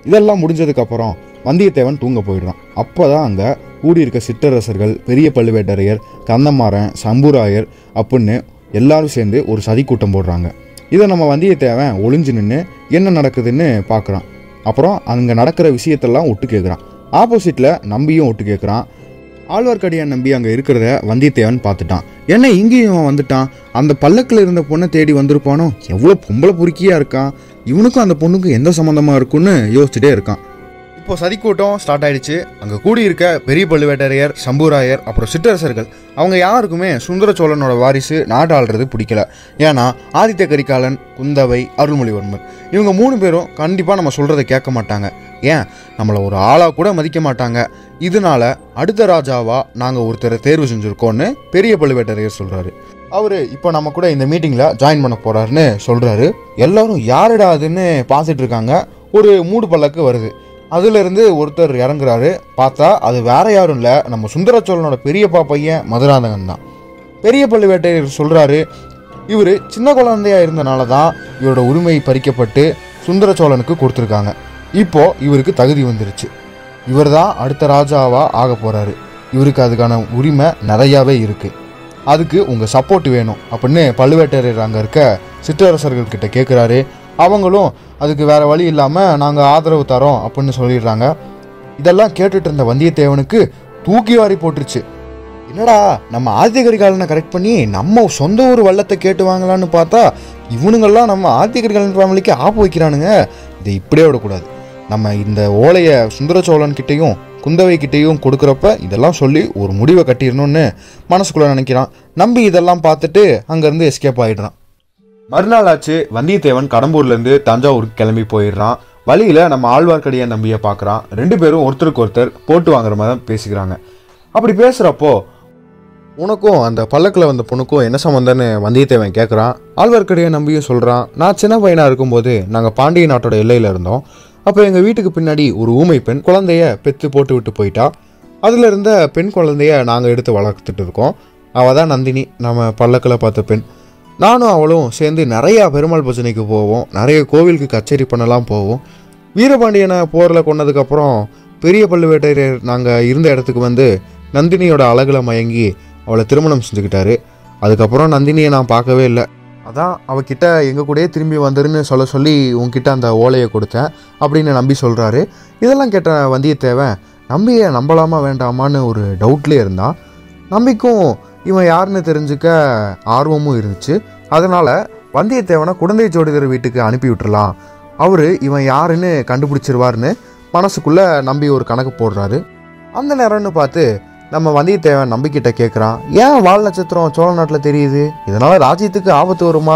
A: இதெல்லாம் முடிஞ்சதுக்கப்புறம் வந்தியத்தேவன் தூங்க போயிடுறான் அப்போ தான் அங்கே கூடியிருக்க சிற்றரசர்கள் பெரிய பழுவேட்டரையர் கந்தமாறன் சம்புராயர் அப்படின்னு எல்லாரும் சேர்ந்து ஒரு சதி கூட்டம் போடுறாங்க இதை நம்ம வந்தியத்தேவன் ஒளிஞ்சு நின்று என்ன நடக்குதுன்னு பார்க்குறான் அப்புறம் அங்கே நடக்கிற விஷயத்தெல்லாம் ஒட்டு கேட்குறான் ஆப்போசிட்டில் நம்பியும் ஒட்டு கேட்குறான் ஆழ்வார்க்கடியான் நம்பி அங்கே இருக்கிறத வந்தியத்தேவன் பார்த்துட்டான் என்ன இங்கேயும் இவன் வந்துட்டான் அந்த பல்லக்கில் இருந்த பொண்ணை தேடி வந்திருப்பானோ எவ்வளோ பொம்பளை பொறுக்கியாக இருக்கான் இவனுக்கும் அந்த பொண்ணுக்கும் எந்த சம்மந்தமாக இருக்குன்னு யோசிச்சுட்டே இருக்கான் இப்போ சதிக்கூட்டம் ஸ்டார்ட் ஆயிடுச்சு அங்கே கூடியிருக்க பெரிய பழுவேட்டரையர் சம்பூராயர் அப்புறம் சிற்றரசர்கள் அவங்க யாருக்குமே சுந்தர சோழனோட வாரிசு நாடு ஆள்றது பிடிக்கல ஏன்னா ஆதித்ய கரிகாலன் குந்தவை அருள்மொழிவர்மர் இவங்க மூணு பேரும் கண்டிப்பாக நம்ம சொல்கிறத கேட்க மாட்டாங்க ஏன் நம்மளை ஒரு ஆளாக கூட மதிக்க மாட்டாங்க இதனால அடுத்த ராஜாவா நாங்கள் ஒருத்தரை தேர்வு செஞ்சுருக்கோன்னு பெரிய பழுவேட்டரையர் சொல்கிறாரு அவர் இப்போ நம்ம கூட இந்த மீட்டிங்கில் ஜாயின் பண்ண போகிறாருன்னு சொல்கிறாரு எல்லாரும் யாருடா அதுன்னு பார்த்துட்டு இருக்காங்க ஒரு மூடு பல்லக்கு வருது அதிலிருந்து ஒருத்தர் இறங்குறாரு பார்த்தா அது வேற யாரும் இல்லை நம்ம சுந்தர சோழனோட பெரியப்பா பையன் மதுராந்தகன் தான் பெரிய பழுவேட்டையர் சொல்கிறாரு இவர் சின்ன குழந்தையா இருந்தனால தான் இவரோட உரிமை பறிக்கப்பட்டு சுந்தர சோழனுக்கு கொடுத்துருக்காங்க இப்போ இவருக்கு தகுதி வந்துருச்சு இவர் தான் அடுத்த ராஜாவா ஆக போறாரு இவருக்கு அதுக்கான உரிமை நிறையாவே இருக்கு அதுக்கு உங்க சப்போர்ட் வேணும் அப்படின்னு பழுவேட்டரையர் அங்கே இருக்க சிற்றரசர்கள் கிட்ட கேட்குறாரு அவங்களும் அதுக்கு வேற வழி இல்லாமல் நாங்கள் ஆதரவு தரோம் அப்படின்னு சொல்லிடுறாங்க இதெல்லாம் கேட்டுட்டு இருந்த வந்தியத்தேவனுக்கு தூக்கி வாரி போட்டுருச்சு என்னடா நம்ம ஆதித்ய கரிகாலனை கரெக்ட் பண்ணி நம்ம சொந்த ஊர் வள்ளத்தை கேட்டு வாங்கலான்னு பார்த்தா இவனுங்கெல்லாம் நம்ம ஆதித்ய கரிகாலன் ஃபேமிலிக்கு ஆப்பு வைக்கிறானுங்க இதை இப்படியே விடக்கூடாது நம்ம இந்த ஓலையை சுந்தர சோழன் கிட்டேயும் குந்தவை கிட்டேயும் கொடுக்குறப்ப இதெல்லாம் சொல்லி ஒரு முடிவை கட்டிடணும்னு மனசுக்குள்ள நினைக்கிறான் நம்பி இதெல்லாம் பார்த்துட்டு அங்கேருந்து எஸ்கேப் ஆயிடுறான் மறுநாள் ஆச்சு வந்தியத்தேவன் கடம்பூர்லேருந்து தஞ்சாவூருக்கு கிளம்பி போயிடுறான் வழியில் நம்ம ஆழ்வார்க்கடியான் நம்பியை பார்க்குறான் ரெண்டு பேரும் ஒருத்தருக்கு ஒருத்தர் போட்டு வாங்குற மாதிரி தான் பேசிக்கிறாங்க அப்படி பேசுகிறப்போ உனக்கும் அந்த பல்லக்கில் வந்த பொண்ணுக்கும் என்ன சம்மந்தம்னு வந்தியத்தேவன் கேட்குறான் ஆழ்வார்க்கடியான் நம்பியும் சொல்கிறான் நான் சின்ன பையனாக இருக்கும்போது நாங்கள் பாண்டிய நாட்டோட எல்லையில் இருந்தோம் அப்போ எங்கள் வீட்டுக்கு பின்னாடி ஒரு ஊமை பெண் குழந்தைய பெற்று போட்டு விட்டு போயிட்டா அதில் இருந்த பெண் குழந்தைய நாங்கள் எடுத்து வளர்த்துட்டு இருக்கோம் அவள் தான் நந்தினி நம்ம பல்லக்கில் பார்த்த பெண் நானும் அவளும் சேர்ந்து நிறையா பெருமாள் பஜனைக்கு போவோம் நிறைய கோவிலுக்கு கச்சேரி பண்ணலாம் போவோம் வீரபாண்டியனை போரில் கொன்னதுக்கப்புறம் பெரிய பழுவேட்டையர் நாங்கள் இருந்த இடத்துக்கு வந்து நந்தினியோட அழகில் மயங்கி அவளை திருமணம் செஞ்சுக்கிட்டாரு அதுக்கப்புறம் நந்தினியை நான் பார்க்கவே இல்லை அதான் அவகிட்ட எங்கள் கூடயே திரும்பி வந்துருன்னு சொல்ல சொல்லி உன்கிட்ட அந்த ஓலையை கொடுத்தேன் அப்படின்னு நம்பி சொல்கிறாரு இதெல்லாம் கேட்ட வந்தியத்தேவன் நம்பியை நம்பலாமா வேண்டாமான்னு ஒரு டவுட்லேயே இருந்தான் நம்பிக்கும் இவன் யாருன்னு தெரிஞ்சுக்க ஆர்வமும் இருந்துச்சு அதனால் வந்தியத்தேவனை குழந்தை ஜோடிதர் வீட்டுக்கு அனுப்பி விட்டுறலாம் அவர் இவன் யாருன்னு கண்டுபிடிச்சிருவார்னு மனசுக்குள்ளே நம்பி ஒரு கணக்கு போடுறாரு அந்த நேரம்னு பார்த்து நம்ம வந்தியத்தேவன் நம்பிக்கிட்ட கேட்குறான் ஏன் வால் நட்சத்திரம் சோழ நாட்டில் தெரியுது இதனால் ராஜ்யத்துக்கு ஆபத்து வருமா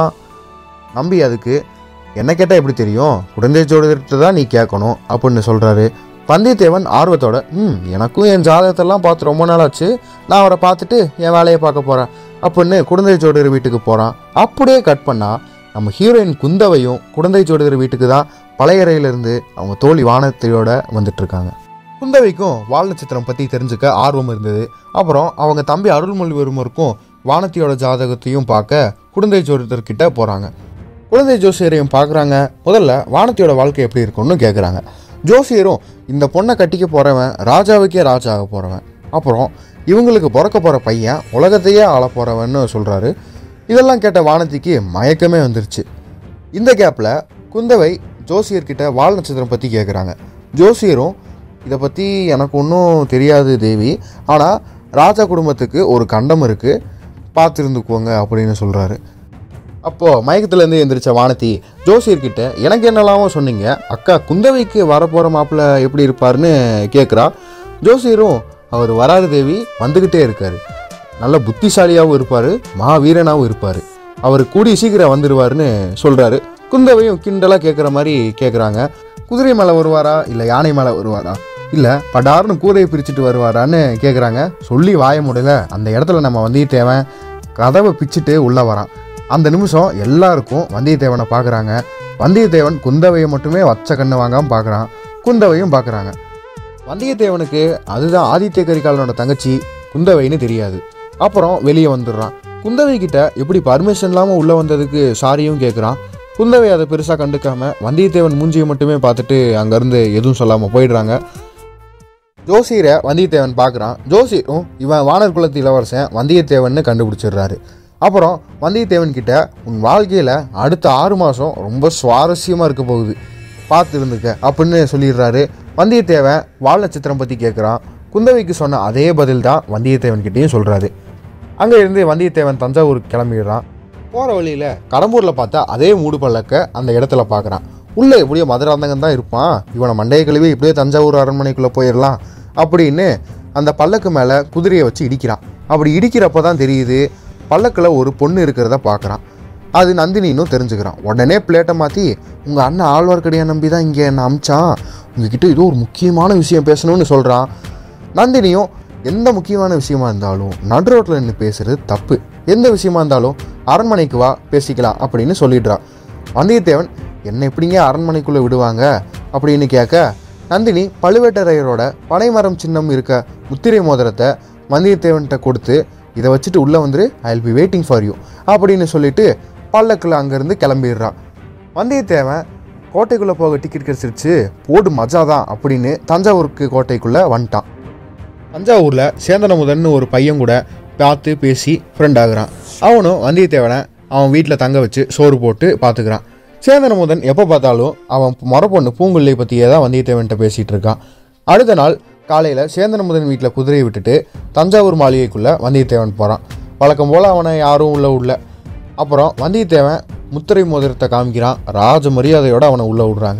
A: நம்பி அதுக்கு என்ன கேட்டால் எப்படி தெரியும் குழந்தை ஜோடிதர்கிட்ட தான் நீ கேட்கணும் அப்படின்னு சொல்கிறாரு வந்தியத்தேவன் ஆர்வத்தோட ம் எனக்கும் என் ஜாதகத்தெல்லாம் பார்த்து ரொம்ப நாள் ஆச்சு நான் அவரை பார்த்துட்டு என் வேலையை பார்க்க போகிறேன் அப்படின்னு குழந்தை ஜோடிதர் வீட்டுக்கு போகிறான் அப்படியே கட் பண்ணால் நம்ம ஹீரோயின் குந்தவையும் குழந்தை ஜோடிதர் வீட்டுக்கு தான் பழையறையிலேருந்து அவங்க தோழி வானத்தையோட வந்துட்டுருக்காங்க குந்தவைக்கும் வால் நட்சத்திரம் பற்றி தெரிஞ்சுக்க ஆர்வம் இருந்தது அப்புறம் அவங்க தம்பி அருள்மொழிவர்மருக்கும் வானத்தியோட ஜாதகத்தையும் பார்க்க குழந்தை ஜோதிடர்கிட்ட போகிறாங்க குழந்தை ஜோசியரையும் பார்க்குறாங்க முதல்ல வானத்தியோட வாழ்க்கை எப்படி இருக்கும்னு கேட்குறாங்க ஜோசியரும் இந்த பொண்ணை கட்டிக்க போகிறவன் ராஜாவுக்கே ராஜா ஆக போகிறவன் அப்புறம் இவங்களுக்கு பிறக்க போகிற பையன் உலகத்தையே ஆள போகிறவன்னு சொல்கிறாரு இதெல்லாம் கேட்ட வானதிக்கு மயக்கமே வந்துருச்சு இந்த கேப்பில் குந்தவை ஜோசியர்கிட்ட வால் நட்சத்திரம் பற்றி கேட்குறாங்க ஜோசியரும் இதை பற்றி எனக்கு ஒன்றும் தெரியாது தேவி ஆனால் ராஜா குடும்பத்துக்கு ஒரு கண்டம் இருக்குது பார்த்துருந்துக்கோங்க அப்படின்னு சொல்கிறாரு அப்போது மயக்கத்துலேருந்து எந்திரிச்ச வானதி ஜோசியர்கிட்ட எனக்கு என்னெல்லாமோ சொன்னீங்க அக்கா குந்தவைக்கு வரப்போகிற மாப்பிள்ளை எப்படி இருப்பாருன்னு கேட்குறா ஜோசியரும் அவர் வராரு தேவி வந்துக்கிட்டே இருக்கார் நல்ல புத்திசாலியாகவும் இருப்பார் மாவீரனாகவும் இருப்பார் அவர் கூடிய சீக்கிரம் வந்துடுவாருன்னு சொல்கிறாரு குந்தவையும் கிண்டலாக கேட்குற மாதிரி கேட்குறாங்க குதிரை மேலே வருவாரா இல்லை யானை மேலே வருவாரா இல்லை படார்னு கூரையை பிரிச்சுட்டு வருவாரான்னு கேட்குறாங்க சொல்லி வாய முடியல அந்த இடத்துல நம்ம வந்தியத்தேவன் கதவை பிச்சுட்டு உள்ளே வரான் அந்த நிமிஷம் எல்லாருக்கும் வந்தியத்தேவனை பார்க்குறாங்க வந்தியத்தேவன் குந்தவையை மட்டுமே வச்ச கண்ணு வாங்காமல் பார்க்குறான் குந்தவையும் பார்க்குறாங்க வந்தியத்தேவனுக்கு அதுதான் ஆதித்ய கரிகாலனோட தங்கச்சி குந்தவைன்னு தெரியாது அப்புறம் வெளியே வந்துடுறான் குந்தவை கிட்ட எப்படி பர்மிஷன் இல்லாமல் உள்ளே வந்ததுக்கு சாரியும் கேட்குறான் குந்தவை அதை பெருசாக கண்டுக்காம வந்தியத்தேவன் மூஞ்சியை மட்டுமே பார்த்துட்டு அங்கேருந்து எதுவும் சொல்லாமல் போயிடுறாங்க ஜோசியரை வந்தியத்தேவன் பார்க்குறான் ஜோசியரும் இவன் வானர் குலத்து இளவரசன் வந்தியத்தேவன்னு கண்டுபிடிச்சிடுறாரு அப்புறம் வந்தியத்தேவன் கிட்ட உன் வாழ்க்கையில் அடுத்த ஆறு மாதம் ரொம்ப சுவாரஸ்யமாக இருக்க போகுது பார்த்து இருந்துக்க அப்படின்னு சொல்லிடுறாரு வந்தியத்தேவன் வால் நட்சத்திரம் பற்றி கேட்குறான் குந்தவைக்கு சொன்ன அதே பதில் தான் வந்தியத்தேவன் கிட்டேயும் சொல்கிறாரு அங்கே இருந்து வந்தியத்தேவன் தஞ்சாவூருக்கு கிளம்பிடுறான் போகிற வழியில் கடம்பூரில் பார்த்தா அதே மூடு பல்லக்க அந்த இடத்துல பார்க்குறான் உள்ளே எப்படியோ மதுராந்தகன் தான் இருப்பான் இவனை மண்டைய கழுவி இப்படியே தஞ்சாவூர் அரண்மனைக்குள்ளே போயிடலாம் அப்படின்னு அந்த பல்லக்கு மேலே குதிரையை வச்சு இடிக்கிறான் அப்படி இடிக்கிறப்ப தான் தெரியுது பல்லக்கில் ஒரு பொண்ணு இருக்கிறத பார்க்குறான் அது நந்தினின்னு தெரிஞ்சுக்கிறான் உடனே பிளேட்டை மாற்றி உங்கள் அண்ணன் ஆழ்வார்க்கடியான் நம்பி தான் இங்கே என்னை அமிச்சான் உங்ககிட்ட ஏதோ ஒரு முக்கியமான விஷயம் பேசணும்னு சொல்கிறான் நந்தினியும் எந்த முக்கியமான விஷயமா இருந்தாலும் நடு ரோட்டில் நின்று பேசுறது தப்பு எந்த விஷயமா இருந்தாலும் அரண்மனைக்கு வா பேசிக்கலாம் அப்படின்னு சொல்லிடுறான் வந்தியத்தேவன் என்னை எப்படிங்க அரண்மனைக்குள்ளே விடுவாங்க அப்படின்னு கேட்க நந்தினி பழுவேட்டரையரோட பனைமரம் சின்னம் இருக்க முத்திரை மோதிரத்தை வந்தியத்தேவன்கிட்ட கொடுத்து இதை வச்சுட்டு உள்ளே வந்துரு I will be waiting for you அப்படின்னு சொல்லிட்டு பல்லக்கில் அங்கேருந்து கிளம்பிடுறான் வந்தியத்தேவன் கோட்டைக்குள்ளே போக டிக்கெட் கிடச்சிருச்சு போடு மஜா தான் அப்படின்னு தஞ்சாவூருக்கு கோட்டைக்குள்ளே வந்துட்டான் தஞ்சாவூரில் சேந்தனமுதன் ஒரு பையன் கூட பார்த்து பேசி ஃப்ரெண்ட் ஆகுறான் அவனும் வந்தியத்தேவனை அவன் வீட்டில் தங்க வச்சு சோறு போட்டு பார்த்துக்கிறான் சேந்தனமுதன் எப்போ பார்த்தாலும் அவன் மரப்பொண்ணு பூங்குல்லை பற்றியே தான் வந்தியத்தேவன்கிட்ட பேசிகிட்டு இருக்கான் அடுத்த நாள் காலையில் சேந்தனமுதன் வீட்டில் குதிரையை விட்டுட்டு தஞ்சாவூர் மாளிகைக்குள்ளே வந்தியத்தேவன் போகிறான் வழக்கம் போல் அவனை யாரும் உள்ள உள்ள அப்புறம் வந்தியத்தேவன் முத்திரை மோதிரத்தை காமிக்கிறான் ராஜ மரியாதையோடு அவனை உள்ளே விடுறாங்க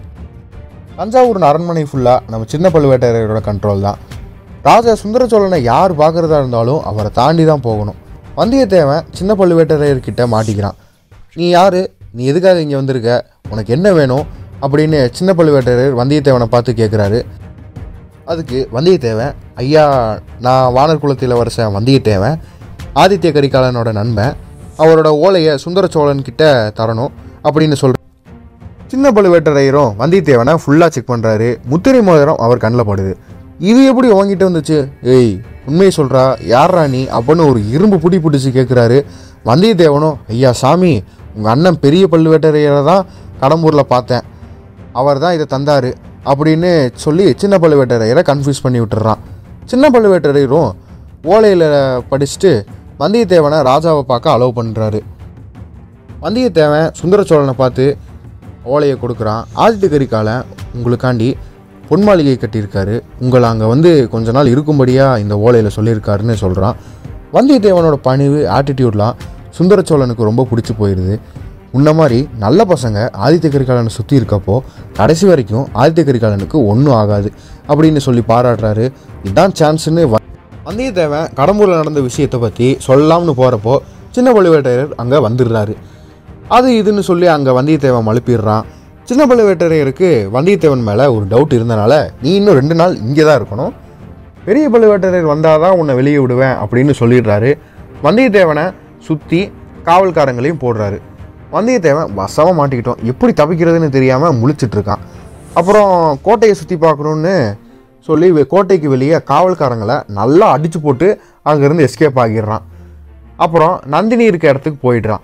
A: தஞ்சாவூர் அரண்மனை ஃபுல்லாக நம்ம சின்ன பழுவேட்டரையரோட கண்ட்ரோல் தான் ராஜா சுந்தர சோழனை யார் பார்க்குறதா இருந்தாலும் அவரை தாண்டி தான் போகணும் வந்தியத்தேவன் சின்ன பழுவேட்டரையர்கிட்ட மாட்டிக்கிறான் நீ யார் நீ எதுக்காக இங்கே வந்திருக்க உனக்கு என்ன வேணும் அப்படின்னு சின்ன பழுவேட்டரையர் வந்தியத்தேவனை பார்த்து கேட்குறாரு அதுக்கு வந்தியத்தேவன் ஐயா நான் வானர் குலத்தில் இளவரசன் வந்தியத்தேவன் ஆதித்ய கரிகாலனோட நண்பன் அவரோட ஓலையை சுந்தர சோழன் கிட்ட தரணும் அப்படின்னு சொல்ற சின்ன பழுவேட்டரையரும் வந்தியத்தேவனை ஃபுல்லாக செக் பண்ணுறாரு முத்திரை மோதிரம் அவர் கண்ணில் படுது இது எப்படி உங்ககிட்ட வந்துச்சு ஏய் உண்மையை சொல்கிறா யாரா நீ அப்படின்னு ஒரு இரும்பு புடி பிடிச்சி கேட்குறாரு வந்தியத்தேவனும் ஐயா சாமி உங்கள் அண்ணன் பெரிய பழுவேட்டரையரை தான் கடம்பூரில் பார்த்தேன் அவர் தான் இதை தந்தார் அப்படின்னு சொல்லி சின்ன பழுவேட்டரையரை கன்ஃபியூஸ் பண்ணி விட்டுறான் சின்ன பழுவேட்டரையரும் ஓலையில் படிச்சுட்டு வந்தியத்தேவனை ராஜாவை பார்க்க அலோவ் பண்ணுறாரு வந்தியத்தேவன் சுந்தர சோழனை பார்த்து ஓலையை கொடுக்குறான் ஆதித்த கரிகாலன் உங்களுக்காண்டி பொன் மாளிகை கட்டியிருக்காரு உங்களை அங்கே வந்து கொஞ்ச நாள் இருக்கும்படியாக இந்த ஓலையில் சொல்லியிருக்காருன்னு சொல்கிறான் வந்தியத்தேவனோட பணிவு ஆட்டிடியூட்லாம் சுந்தர சோழனுக்கு ரொம்ப பிடிச்சி போயிடுது உன்ன மாதிரி நல்ல பசங்க ஆதித்த கரிகாலனை சுற்றி இருக்கப்போ கடைசி வரைக்கும் ஆதித்த கரிகாலனுக்கு ஒன்றும் ஆகாது அப்படின்னு சொல்லி பாராட்டுறாரு இதுதான் சான்ஸ்னு வ வந்தியத்தேவன் கடம்பூரில் நடந்த விஷயத்தை பற்றி சொல்லலாம்னு போகிறப்போ சின்ன பழுவேட்டையர் அங்கே வந்துடுறாரு அது இதுன்னு சொல்லி அங்கே வந்தியத்தேவன் மழுப்பிடுறான் சின்ன பழுவேட்டரையருக்கு வந்தியத்தேவன் மேலே ஒரு டவுட் இருந்தனால நீ இன்னும் ரெண்டு நாள் இங்கே தான் இருக்கணும் பெரிய பழுவேட்டரையர் வந்தால் தான் உன்னை வெளியே விடுவேன் அப்படின்னு சொல்லிடுறாரு வந்தியத்தேவனை சுற்றி காவல்காரங்களையும் போடுறாரு வந்தியத்தேவன் வசமாக மாட்டிக்கிட்டோம் எப்படி தப்பிக்கிறதுன்னு தெரியாமல் முழிச்சிட்டு இருக்கான் அப்புறம் கோட்டையை சுற்றி பார்க்கணுன்னு சொல்லி வெ- கோட்டைக்கு வெளியே காவல்காரங்களை நல்லா அடித்து போட்டு அங்கேருந்து எஸ்கேப் ஆகிடுறான் அப்புறம் நந்தினி இருக்க இடத்துக்கு போயிடுறான்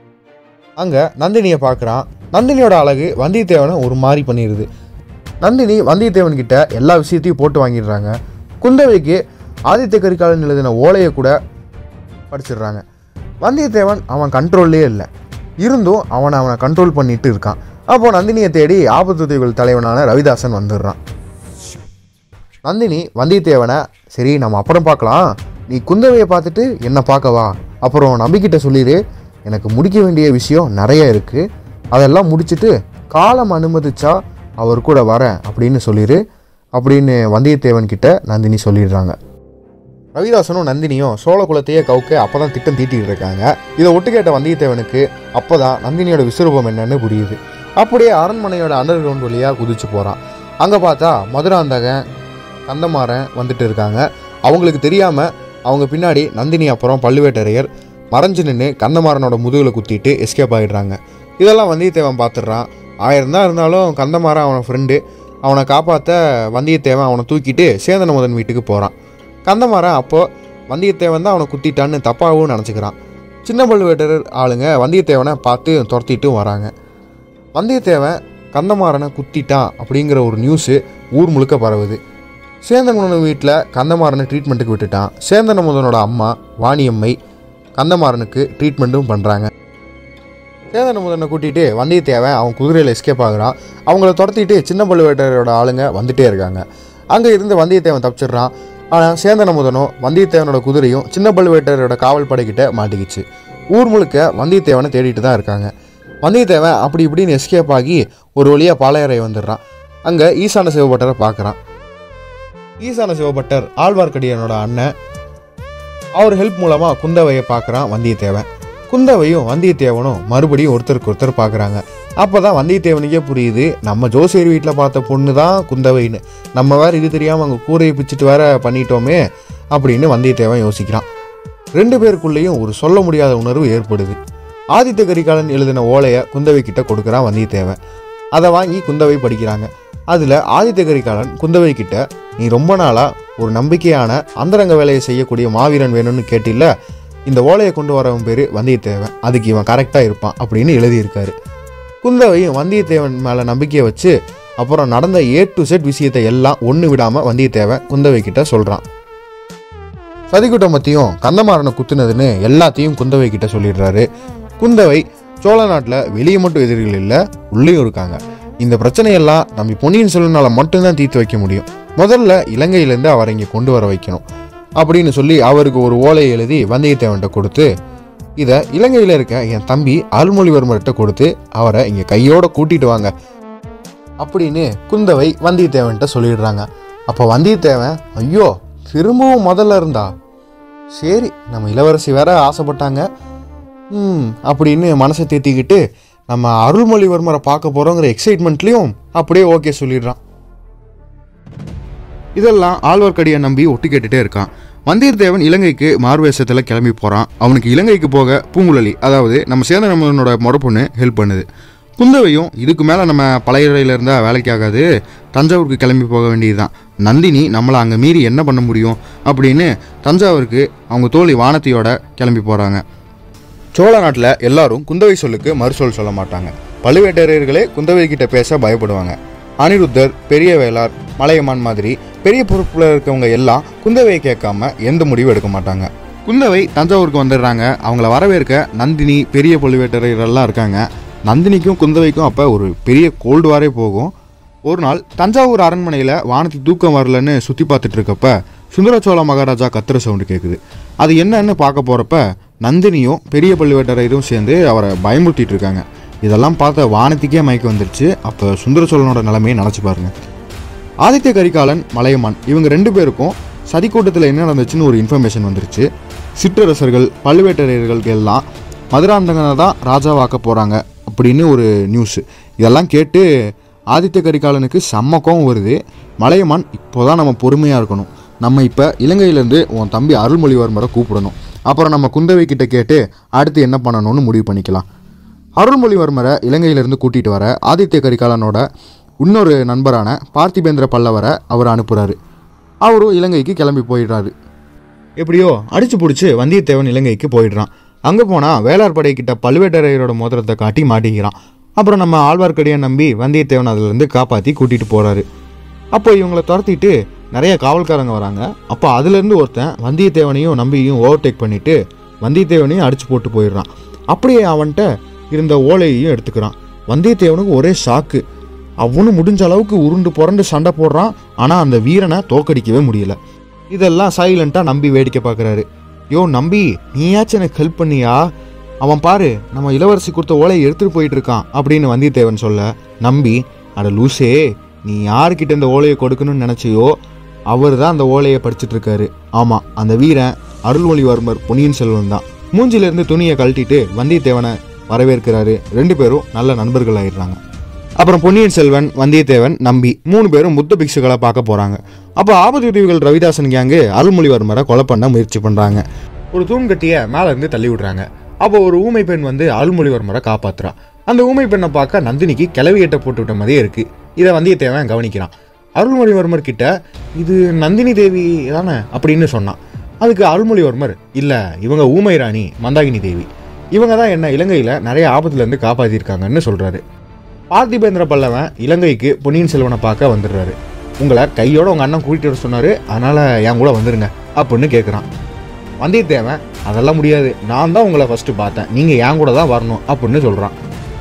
A: அங்கே நந்தினியை பார்க்குறான் நந்தினியோட அழகு வந்தியத்தேவனை ஒரு மாதிரி பண்ணிடுது நந்தினி வந்தியத்தேவன் கிட்ட எல்லா விஷயத்தையும் போட்டு வாங்கிடுறாங்க குந்தவைக்கு ஆதித்த கரிகாலன் எழுதின ஓலையை கூட படிச்சிடுறாங்க வந்தியத்தேவன் அவன் கண்ட்ரோல்லே இல்லை இருந்தும் அவனை அவனை கண்ட்ரோல் பண்ணிட்டு இருக்கான் அப்போ நந்தினியை தேடி ஆபத்துதவிகள் தலைவனான ரவிதாசன் வந்துடுறான் நந்தினி வந்தியத்தேவனை சரி நம்ம அப்புறம் பார்க்கலாம் நீ குந்தவையை பார்த்துட்டு என்னை பார்க்கவா அப்புறம் நம்பிக்கிட்ட சொல்லிடு எனக்கு முடிக்க வேண்டிய விஷயம் நிறைய இருக்குது அதெல்லாம் முடிச்சிட்டு காலம் அனுமதிச்சா அவர் கூட வரேன் அப்படின்னு சொல்லிடு அப்படின்னு வந்தியத்தேவன் கிட்ட நந்தினி சொல்லிடுறாங்க ரவிதாசனும் நந்தினியும் சோழ குலத்தையே கவுக்க அப்போ தான் திட்டம் தீட்டிட்டு இருக்காங்க இதை ஒட்டு கேட்ட வந்தியத்தேவனுக்கு அப்போ தான் நந்தினியோட விஸ்வரூபம் என்னன்னு புரியுது அப்படியே அரண்மனையோட அண்டர் கிரவுண்ட் வழியாக குதிச்சு போகிறான் அங்கே பார்த்தா மதுராந்தகன் கந்தமாறன் வந்துட்டு இருக்காங்க அவங்களுக்கு தெரியாமல் அவங்க பின்னாடி நந்தினி அப்புறம் பழுவேட்டரையர் மறைஞ்சு நின்று கந்தமாறனோட முதுகில் குத்திட்டு எஸ்கேப் ஆகிடுறாங்க இதெல்லாம் வந்தியத்தேவன் பார்த்துடுறான் ஆயிரம் தான் இருந்தாலும் கந்தமாறன் அவன ஃப்ரெண்டு அவனை காப்பாற்ற வந்தியத்தேவன் அவனை தூக்கிட்டு சேந்தன முதன் வீட்டுக்கு போகிறான் கந்தமாறன் அப்போ வந்தியத்தேவன் தான் அவனை குத்திட்டான்னு தப்பாகவும் நினச்சிக்கிறான் சின்ன பழுவேட்டரர் ஆளுங்க வந்தியத்தேவனை பார்த்து துரத்திட்டும் வராங்க வந்தியத்தேவன் கந்தமாறனை குத்திட்டான் அப்படிங்கிற ஒரு நியூஸு ஊர் முழுக்க பரவுது சேந்தன் வீட்டில் கந்தமாறனை ட்ரீட்மெண்ட்டுக்கு விட்டுட்டான் சேந்தன் முதனோட அம்மா வாணியம்மை கந்தமாறனுக்கு ட்ரீட்மெண்ட்டும் பண்ணுறாங்க சேந்தன் முதனை கூட்டிகிட்டு வந்தியத்தேவன் அவன் குதிரையில் எஸ்கேப் ஆகுறான் அவங்கள துரத்திட்டு சின்ன பழுவேட்டரோட ஆளுங்க வந்துட்டே இருக்காங்க அங்கே இருந்து வந்தியத்தேவன் தப்பிச்சிடுறான் ஆனால் சேந்தன முதனோ வந்தியத்தேவனோட குதிரையும் சின்ன பழுவேட்டரோட காவல் படைக்கிட்ட மாட்டிக்கிச்சு ஊர் முழுக்க வந்தியத்தேவனை தேடிட்டு தான் இருக்காங்க வந்தியத்தேவன் அப்படி இப்படின்னு எஸ்கேப் ஆகி ஒரு வழியாக பாளையறை வந்துடுறான் அங்கே ஈசான சிவபட்டரை பார்க்குறான் ஈசான சிவபட்டர் ஆழ்வார்க்கடியானோட அண்ணன் அவர் ஹெல்ப் மூலமாக குந்தவையை பார்க்குறான் வந்தியத்தேவன் குந்தவையும் வந்தியத்தேவனும் மறுபடியும் ஒருத்தருக்கு ஒருத்தர் பார்க்குறாங்க அப்போ தான் வந்தியத்தேவனுக்கே புரியுது நம்ம ஜோசியர் வீட்டில் பார்த்த பொண்ணு தான் குந்தவைன்னு நம்ம வேற இது தெரியாமல் அங்கே கூரையை பிச்சுட்டு வேற பண்ணிட்டோமே அப்படின்னு வந்தியத்தேவன் யோசிக்கிறான் ரெண்டு பேருக்குள்ளேயும் ஒரு சொல்ல முடியாத உணர்வு ஏற்படுது ஆதித்த கரிகாலன் எழுதின ஓலையை குந்தவை கிட்ட கொடுக்குறான் வந்தியத்தேவன் அதை வாங்கி குந்தவை படிக்கிறாங்க அதில் ஆதித்த கரிகாலன் குந்தவை கிட்ட நீ ரொம்ப நாளாக ஒரு நம்பிக்கையான அந்தரங்க வேலையை செய்யக்கூடிய மாவீரன் வேணும்னு கேட்டில்ல இந்த ஓலையை கொண்டு வரவன் பேர் வந்தியத்தேவன் அதுக்கு இவன் கரெக்டாக இருப்பான் அப்படின்னு எழுதியிருக்காரு குந்தவையும் வந்தியத்தேவன் மேலே நம்பிக்கையை வச்சு அப்புறம் நடந்த ஏ டு செட் விஷயத்தை எல்லாம் ஒன்று விடாமல் வந்தியத்தேவன் குந்தவை கிட்ட சொல்கிறான் சதிகுட்டமத்தையும் கந்தமாறனை குத்துனதுன்னு எல்லாத்தையும் குந்தவை கிட்ட சொல்லிடுறாரு குந்தவை சோழ நாட்டில் வெளியே மட்டும் எதிரிகள் இல்லை உள்ளேயும் இருக்காங்க இந்த பிரச்சனையெல்லாம் நம்ம பொன்னியின் செல்வனால மட்டும்தான் தீர்த்து வைக்க முடியும் முதல்ல இலங்கையிலேருந்து அவரை இங்கே கொண்டு வர வைக்கணும் அப்படின்னு சொல்லி அவருக்கு ஒரு ஓலையை எழுதி வந்தியத்தேவன்கிட்ட கொடுத்து இதை இலங்கையில் இருக்க என் தம்பி அருள்மொழிவர்மர்கிட்ட கொடுத்து அவரை இங்கே கையோட கூட்டிட்டு வாங்க அப்படின்னு குந்தவை வந்தியத்தேவன்கிட்ட சொல்லிடுறாங்க அப்போ வந்தியத்தேவன் ஐயோ திரும்பவும் முதல்ல இருந்தா சரி நம்ம இளவரசி வேற ஆசைப்பட்டாங்க ம் அப்படின்னு மனசை தேத்திக்கிட்டு நம்ம அருள்மொழிவர்மரை பார்க்க போகிறோங்கிற எக்ஸைட்மெண்ட்லேயும் அப்படியே ஓகே சொல்லிடுறான் இதெல்லாம் ஆழ்வார்க்கடியை நம்பி ஒட்டு கேட்டுட்டே இருக்கான் வந்தியத்தேவன் இலங்கைக்கு மார்வேஷத்தில் கிளம்பி போகிறான் அவனுக்கு இலங்கைக்கு போக பூங்குழலி அதாவது நம்ம சேந்தனமனோட முறப்பொண்ணு ஹெல்ப் பண்ணுது குந்தவையும் இதுக்கு மேலே நம்ம பழையறையில் இருந்தால் வேலைக்கு ஆகாது தஞ்சாவூருக்கு கிளம்பி போக வேண்டியதுதான் நந்தினி நம்மளை அங்கே மீறி என்ன பண்ண முடியும் அப்படின்னு தஞ்சாவூருக்கு அவங்க தோழி வானத்தியோட கிளம்பி போகிறாங்க சோழ நாட்டில் எல்லாரும் குந்தவை சொல்லுக்கு மறுசொல் சொல்ல மாட்டாங்க பழுவேட்டரையர்களே குந்தவை கிட்ட பேச பயப்படுவாங்க அனிருத்தர் பெரிய வேளார் மலையமான் மாதிரி பெரிய பொறுப்பில் இருக்கவங்க எல்லாம் குந்தவையை கேட்காம எந்த முடிவும் எடுக்க மாட்டாங்க குந்தவை தஞ்சாவூருக்கு வந்துடுறாங்க அவங்கள வரவேற்க நந்தினி பெரிய பழுவேட்டரையரெல்லாம் இருக்காங்க நந்தினிக்கும் குந்தவைக்கும் அப்போ ஒரு பெரிய கோல்டு வாரே போகும் ஒரு நாள் தஞ்சாவூர் அரண்மனையில் வானத்துக்கு தூக்கம் வரலன்னு சுற்றி பார்த்துட்டு இருக்கப்ப சுந்தரச்சோழ மகாராஜா கத்துற சவுண்டு கேட்குது அது என்னன்னு பார்க்க போகிறப்ப நந்தினியும் பெரிய பழுவேட்டரையரும் சேர்ந்து அவரை பயமுறுத்திட்டு இருக்காங்க இதெல்லாம் பார்த்த வானத்துக்கே மயக்கம் வந்துருச்சு அப்போ சுந்தர சோழனோட நிலைமையை நினச்சி பாருங்க ஆதித்ய கரிகாலன் மலையமான் இவங்க ரெண்டு பேருக்கும் சதிக்கூட்டத்தில் என்ன நடந்துச்சுன்னு ஒரு இன்ஃபர்மேஷன் வந்துருச்சு சிற்றரசர்கள் பழுவேட்டரையர்கள் எல்லாம் மதுராந்தகனை தான் ராஜாவாக்க போகிறாங்க அப்படின்னு ஒரு நியூஸ் இதெல்லாம் கேட்டு ஆதித்ய கரிகாலனுக்கு செம்ம கோவம் வருது மலையமான் இப்போ தான் நம்ம பொறுமையாக இருக்கணும் நம்ம இப்போ இலங்கையிலேருந்து உன் தம்பி அருள்மொழிவர்மரை கூப்பிடணும் அப்புறம் நம்ம குந்தவை கிட்ட கேட்டு அடுத்து என்ன பண்ணணும்னு முடிவு பண்ணிக்கலாம் அருள்மொழிவர்மரை இலங்கையிலிருந்து கூட்டிகிட்டு வர ஆதித்ய கரிகாலனோட இன்னொரு நண்பரான பார்த்திபேந்திர பல்லவரை அவர் அனுப்புகிறாரு அவரும் இலங்கைக்கு கிளம்பி போயிடுறாரு எப்படியோ அடிச்சு பிடிச்சி வந்தியத்தேவன் இலங்கைக்கு போயிடுறான் அங்கே போனால் வேளார் படைக்கிட்ட பழுவேட்டரையரோட மோதிரத்தை காட்டி மாட்டிக்கிறான் அப்புறம் நம்ம ஆழ்வார்க்கடியை நம்பி வந்தியத்தேவன் அதிலிருந்து காப்பாற்றி கூட்டிகிட்டு போகிறாரு அப்போ இவங்களை துரத்திட்டு நிறைய காவல்காரங்க வராங்க அப்போ அதுலேருந்து ஒருத்தன் வந்தியத்தேவனையும் நம்பியும் ஓவர்டேக் பண்ணிட்டு வந்தியத்தேவனையும் அடிச்சு போட்டு போயிடுறான் அப்படியே அவன்கிட்ட இருந்த ஓலையையும் எடுத்துக்கிறான் வந்தியத்தேவனுக்கு ஒரே ஷாக்கு அவனும் முடிஞ்ச அளவுக்கு உருண்டு புரண்டு சண்டை போடுறான் ஆனால் அந்த வீரனை தோக்கடிக்கவே முடியல இதெல்லாம் சைலண்ட்டாக நம்பி வேடிக்கை பார்க்குறாரு யோ நம்பி நீயாச்சும் எனக்கு ஹெல்ப் பண்ணியா அவன் பாரு நம்ம இளவரசி கொடுத்த ஓலையை எடுத்துகிட்டு போயிட்டு இருக்கான் அப்படின்னு வந்தியத்தேவன் சொல்ல நம்பி அட லூசே நீ யார்கிட்ட இந்த ஓலையை கொடுக்கணும்னு நினச்சியோ அவர் தான் அந்த ஓலையை படிச்சுட்டு இருக்காரு ஆமாம் அந்த வீரன் அருள்மொழிவர்மர் பொன்னியின் செல்வன் தான் மூஞ்சிலிருந்து துணியை கழட்டிட்டு வந்தியத்தேவனை வரவேற்கிறாரு ரெண்டு பேரும் நல்ல நண்பர்கள் ஆயிடுறாங்க அப்புறம் பொன்னியின் செல்வன் வந்தியத்தேவன் நம்பி மூணு பேரும் புத்த பிக்ஷுகளை பார்க்க போறாங்க அப்போ ஆபத்து உதவிகள் ரவிதாசன் கேங்கு அருள்மொழிவர்மரை கொலை பண்ண முயற்சி பண்றாங்க ஒரு தூண் கட்டிய மேல இருந்து தள்ளி விடுறாங்க அப்போ ஒரு ஊமை பெண் வந்து அருள்மொழிவர்மரை காப்பாத்துறா அந்த ஊமை பெண்ணை பார்க்க நந்தினிக்கு கிளவி எட்ட போட்டு விட்ட மாதிரியே இருக்கு இதை வந்தியத்தேவன் கவனிக்கிறான் அருள்மொழிவர்மர் கிட்ட இது நந்தினி தேவி தானே அப்படின்னு சொன்னான் அதுக்கு அருள்மொழிவர்மர் இல்ல இவங்க ஊமை ராணி மந்தாகினி தேவி இவங்க தான் என்ன இலங்கையில் நிறைய ஆபத்துலேருந்து காப்பாற்றிருக்காங்கன்னு சொல்கிறாரு பார்த்திபேந்திர பல்லவன் இலங்கைக்கு பொன்னியின் செல்வனை பார்க்க வந்துடுறாரு உங்களை கையோட உங்கள் அண்ணன் கூட்டிகிட்டு வர சொன்னார் அதனால் என் கூட வந்துடுங்க அப்படின்னு கேட்குறான் வந்தியத்தேவன் அதெல்லாம் முடியாது நான் தான் உங்களை ஃபஸ்ட்டு பார்த்தேன் நீங்கள் என் கூட தான் வரணும் அப்படின்னு சொல்கிறான்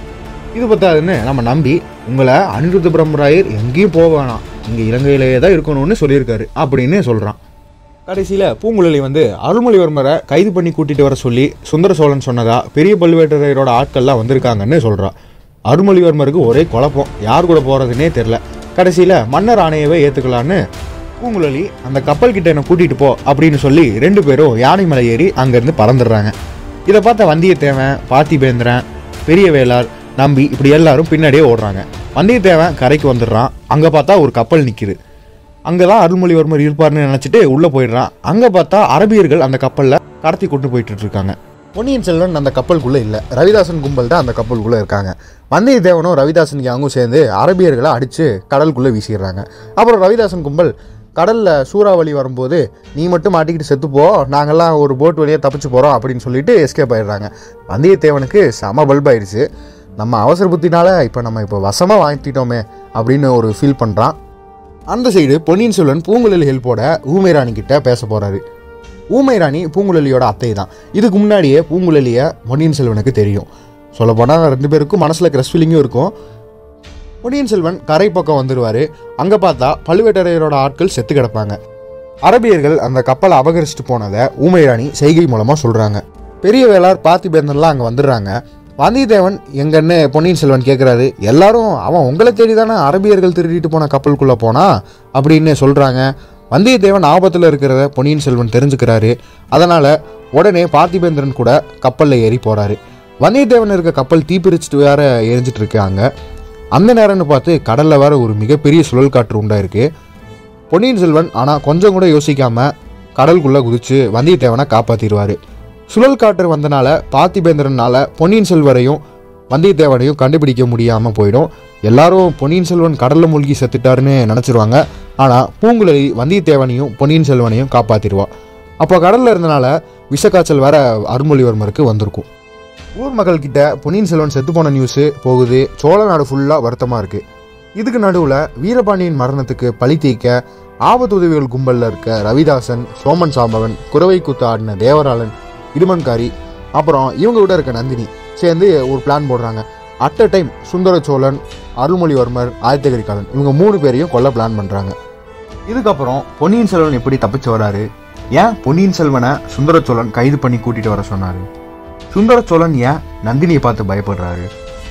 A: இது பத்தாதுன்னு நம்ம நம்பி உங்களை அனிருத்த பிரம்மராயர் எங்கேயும் போக வேணாம் இங்கே இலங்கையிலேயே தான் இருக்கணும்னு சொல்லியிருக்காரு அப்படின்னு சொல்கிறான் கடைசியில் பூங்குழலி வந்து அருள்மொழிவர்மரை கைது பண்ணி கூட்டிகிட்டு வர சொல்லி சுந்தர சோழன் சொன்னதா பெரிய பழுவேட்டரையரோட ஆட்கள்லாம் வந்திருக்காங்கன்னு சொல்கிறா அருள்மொழிவர்மருக்கு ஒரே குழப்பம் யார் கூட போகிறதுனே தெரில கடைசியில் மன்னர் ஆணையவே ஏற்றுக்கலான்னு பூங்குழலி அந்த கப்பல் கிட்ட என்னை கூட்டிகிட்டு போ அப்படின்னு சொல்லி ரெண்டு பேரும் யானை மலை ஏறி அங்கேருந்து பறந்துடுறாங்க இதை பார்த்த வந்தியத்தேவன் பார்த்திபேந்திரன் பெரிய வேளார் நம்பி இப்படி எல்லாரும் பின்னாடியே ஓடுறாங்க வந்தியத்தேவன் கரைக்கு வந்துடுறான் அங்கே பார்த்தா ஒரு கப்பல் நிற்கிது அங்கே தான் அருள்மொழிவர்மர் இருப்பார்னு நினச்சிட்டு உள்ளே போயிடுறான் அங்கே பார்த்தா அரபியர்கள் அந்த கப்பலில் கடத்தி கொண்டு போயிட்டு இருக்காங்க பொன்னியின் செல்வன் அந்த கப்பலுக்குள்ளே இல்லை ரவிதாசன் கும்பல் தான் அந்த கப்பலுக்குள்ளே இருக்காங்க வந்தியத்தேவனும் ரவிதாசன் கேங்கும் சேர்ந்து அரபியர்களை அடித்து கடலுக்குள்ளே வீசிடுறாங்க அப்புறம் ரவிதாசன் கும்பல் கடலில் சூறாவளி வரும்போது நீ மட்டும் மாட்டிக்கிட்டு செத்துப்போ நாங்கள்லாம் ஒரு போட் வழியாக தப்பிச்சு போகிறோம் அப்படின்னு சொல்லிட்டு எஸ்கேப் ஆயிடுறாங்க வந்தியத்தேவனுக்கு செம பல்ப் ஆயிடுச்சு நம்ம அவசர புத்தினால இப்போ நம்ம இப்போ வசமாக வாங்கிட்டோமே அப்படின்னு ஒரு ஃபீல் பண்ணுறான் அந்த சைடு பொன்னியின் செல்வன் பூங்குழலி ஹெல்ப்போட ஊமை ராணி கிட்ட பேச போகிறாரு ஊமை ராணி பூங்குழலியோட அத்தை தான் இதுக்கு முன்னாடியே பூங்குழலியை பொன்னியின் செல்வனுக்கு தெரியும் சொல்லப்போனால் ரெண்டு பேருக்கும் மனசில் கிரஸ் ஃபீலிங்கும் இருக்கும் பொன்னியின் செல்வன் கரை பக்கம் வந்துடுவார் அங்கே பார்த்தா பழுவேட்டரையரோட ஆட்கள் செத்து கிடப்பாங்க அரபியர்கள் அந்த கப்பலை அபகரிச்சுட்டு போனதை ஊமை ராணி செய்கை மூலமாக சொல்கிறாங்க பெரிய வேளார் பார்த்திபேந்தர்லாம் அங்கே வந்துடுறாங்க வந்தியத்தேவன் எங்கன்னு பொன்னியின் செல்வன் கேட்குறாரு எல்லாரும் அவன் உங்களை தேடி தானே அரபியர்கள் திருடிட்டு போன கப்பலுக்குள்ளே போனா அப்படின்னு சொல்கிறாங்க வந்தியத்தேவன் ஆபத்தில் இருக்கிறத பொன்னியின் செல்வன் தெரிஞ்சுக்கிறாரு அதனால் உடனே பார்த்திபேந்திரன் கூட கப்பலில் ஏறி போகிறாரு வந்தியத்தேவன் இருக்க கப்பல் தீப்பிரிச்சிட்டு வேற எரிஞ்சிட்டு இருக்காங்க அந்த நேரம்னு பார்த்து கடலில் வேற ஒரு மிகப்பெரிய சுழல் காற்று உண்டாயிருக்கு பொன்னியின் செல்வன் ஆனால் கொஞ்சம் கூட யோசிக்காமல் கடலுக்குள்ளே குதிச்சு வந்தியத்தேவனை காப்பாற்றிடுவார் சுழல் காற்று வந்தனால பார்த்திபேந்திரனால பொன்னியின் செல்வரையும் வந்தியத்தேவனையும் கண்டுபிடிக்க முடியாமல் போயிடும் எல்லாரும் பொன்னியின் செல்வன் கடலில் மூழ்கி செத்துட்டாருன்னு நினச்சிருவாங்க ஆனால் பூங்குழலி வந்தியத்தேவனையும் பொன்னியின் செல்வனையும் காப்பாற்றிடுவா அப்போ கடலில் இருந்தனால விஷக்காய்ச்சல் வேற அருள்மொழிவர்மருக்கு வந்திருக்கும் ஊர் மக்கள் கிட்ட பொன்னியின் செல்வன் செத்து போன நியூஸு போகுது சோழ நாடு ஃபுல்லாக வருத்தமாக இருக்குது இதுக்கு நடுவில் வீரபாண்டியன் மரணத்துக்கு பழி தீர்க்க ஆபத்துதவிகள் கும்பலில் இருக்க ரவிதாசன் சோமன் சாம்பவன் குறவை கூத்து ஆடின தேவராளன் இடுமன்காரி அப்புறம் இவங்க விட இருக்க நந்தினி சேர்ந்து ஒரு பிளான் போடுறாங்க at a time Sundara Chozhan Arulmozhivarmar Adithakarikalan இவங்க மூணு பேரையும் கொல்ல பிளான் பண்ணுறாங்க இதுக்கப்புறம் பொன்னியின் செல்வன் எப்படி தப்பிச்சு வராரு ஏன் பொன்னியின் செல்வனை சுந்தர சோழன் கைது பண்ணி கூட்டிட்டு வர சொன்னாரு சுந்தர சோழன் ஏன் நந்தினியை பார்த்து பயப்படுறாரு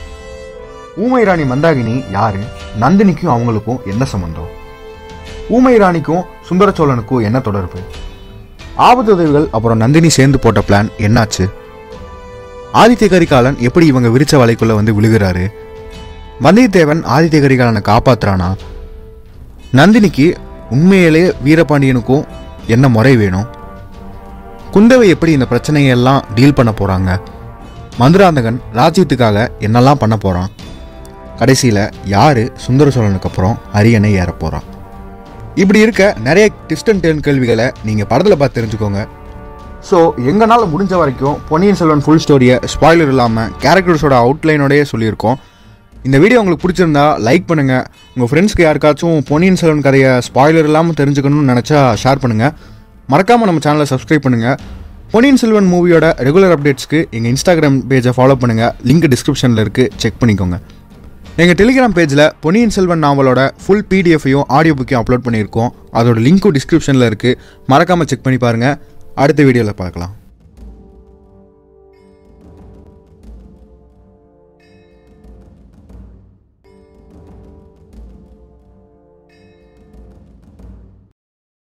A: ஊமை ராணி மந்தாகினி யாரு நந்தினிக்கும் அவங்களுக்கும் என்ன சம்பந்தம் ஊமை ராணிக்கும் சுந்தர சோழனுக்கும் என்ன தொடர்பு ஆபத்து உதவிகள் அப்புறம் நந்தினி சேர்ந்து போட்ட பிளான் என்னாச்சு ஆதித்ய கரிகாலன் எப்படி இவங்க விரிச்ச வலைக்குள்ள வந்து விழுகிறாரு வந்தியத்தேவன் ஆதித்ய கரிகாலனை காப்பாத்துறானா நந்தினிக்கு உண்மையிலேயே வீரபாண்டியனுக்கும் என்ன முறை வேணும் குந்தவை எப்படி இந்த பிரச்சனையெல்லாம் டீல் பண்ண போறாங்க மதுராந்தகன் ராஜ்யத்துக்காக என்னெல்லாம் பண்ண போறான் கடைசியில் யாரு சுந்தர சோழனுக்கு அப்புறம் அரியணை ஏற போறான் இப்படி இருக்க நிறைய டிஸ்ட் அண்ட் டேர்ன் கேள்விகளை நீங்கள் படத்தில் பார்த்து தெரிஞ்சுக்கோங்க ஸோ எங்களால் முடிஞ்ச வரைக்கும் பொன்னியின் செல்வன் ஃபுல் ஸ்டோரியை ஸ்பாய்லர் இல்லாமல் கேரக்டர்ஸோட அவுட்லைனோடயே சொல்லியிருக்கோம் இந்த வீடியோ உங்களுக்கு பிடிச்சிருந்தா லைக் பண்ணுங்கள் உங்கள் ஃப்ரெண்ட்ஸ்க்கு யாருக்காச்சும் பொன்னியின் செல்வன் கதையை ஸ்பாய்லர் இல்லாமல் தெரிஞ்சுக்கணும்னு நினச்சா ஷேர் பண்ணுங்கள் மறக்காமல் நம்ம சேனலை சப்ஸ்கிரைப் பண்ணுங்கள் பொன்னியின் செல்வன் மூவியோட ரெகுலர் அப்டேட்ஸ்க்கு எங்கள் இன்ஸ்டாகிராம் பேஜை ஃபாலோ பண்ணுங்கள் லிங்க் டிஸ்கிரிப்ஷனில் இருக்குது செக் பண்ணிக்கோங்க எங்கள் டெலிகிராம் பேஜில் பொன்னியின் செல்வன் நாவலோட ஃபுல் பிடிஎஃபையும் ஆடியோ புக்கையும் அப்லோட் பண்ணியிருக்கோம் அதோட லிங்க்கும் டிஸ்கிரிப்ஷனில் இருக்குது மறக்காமல் செக் பண்ணி பாருங்கள் அடுத்த வீடியோவில் பார்க்கலாம்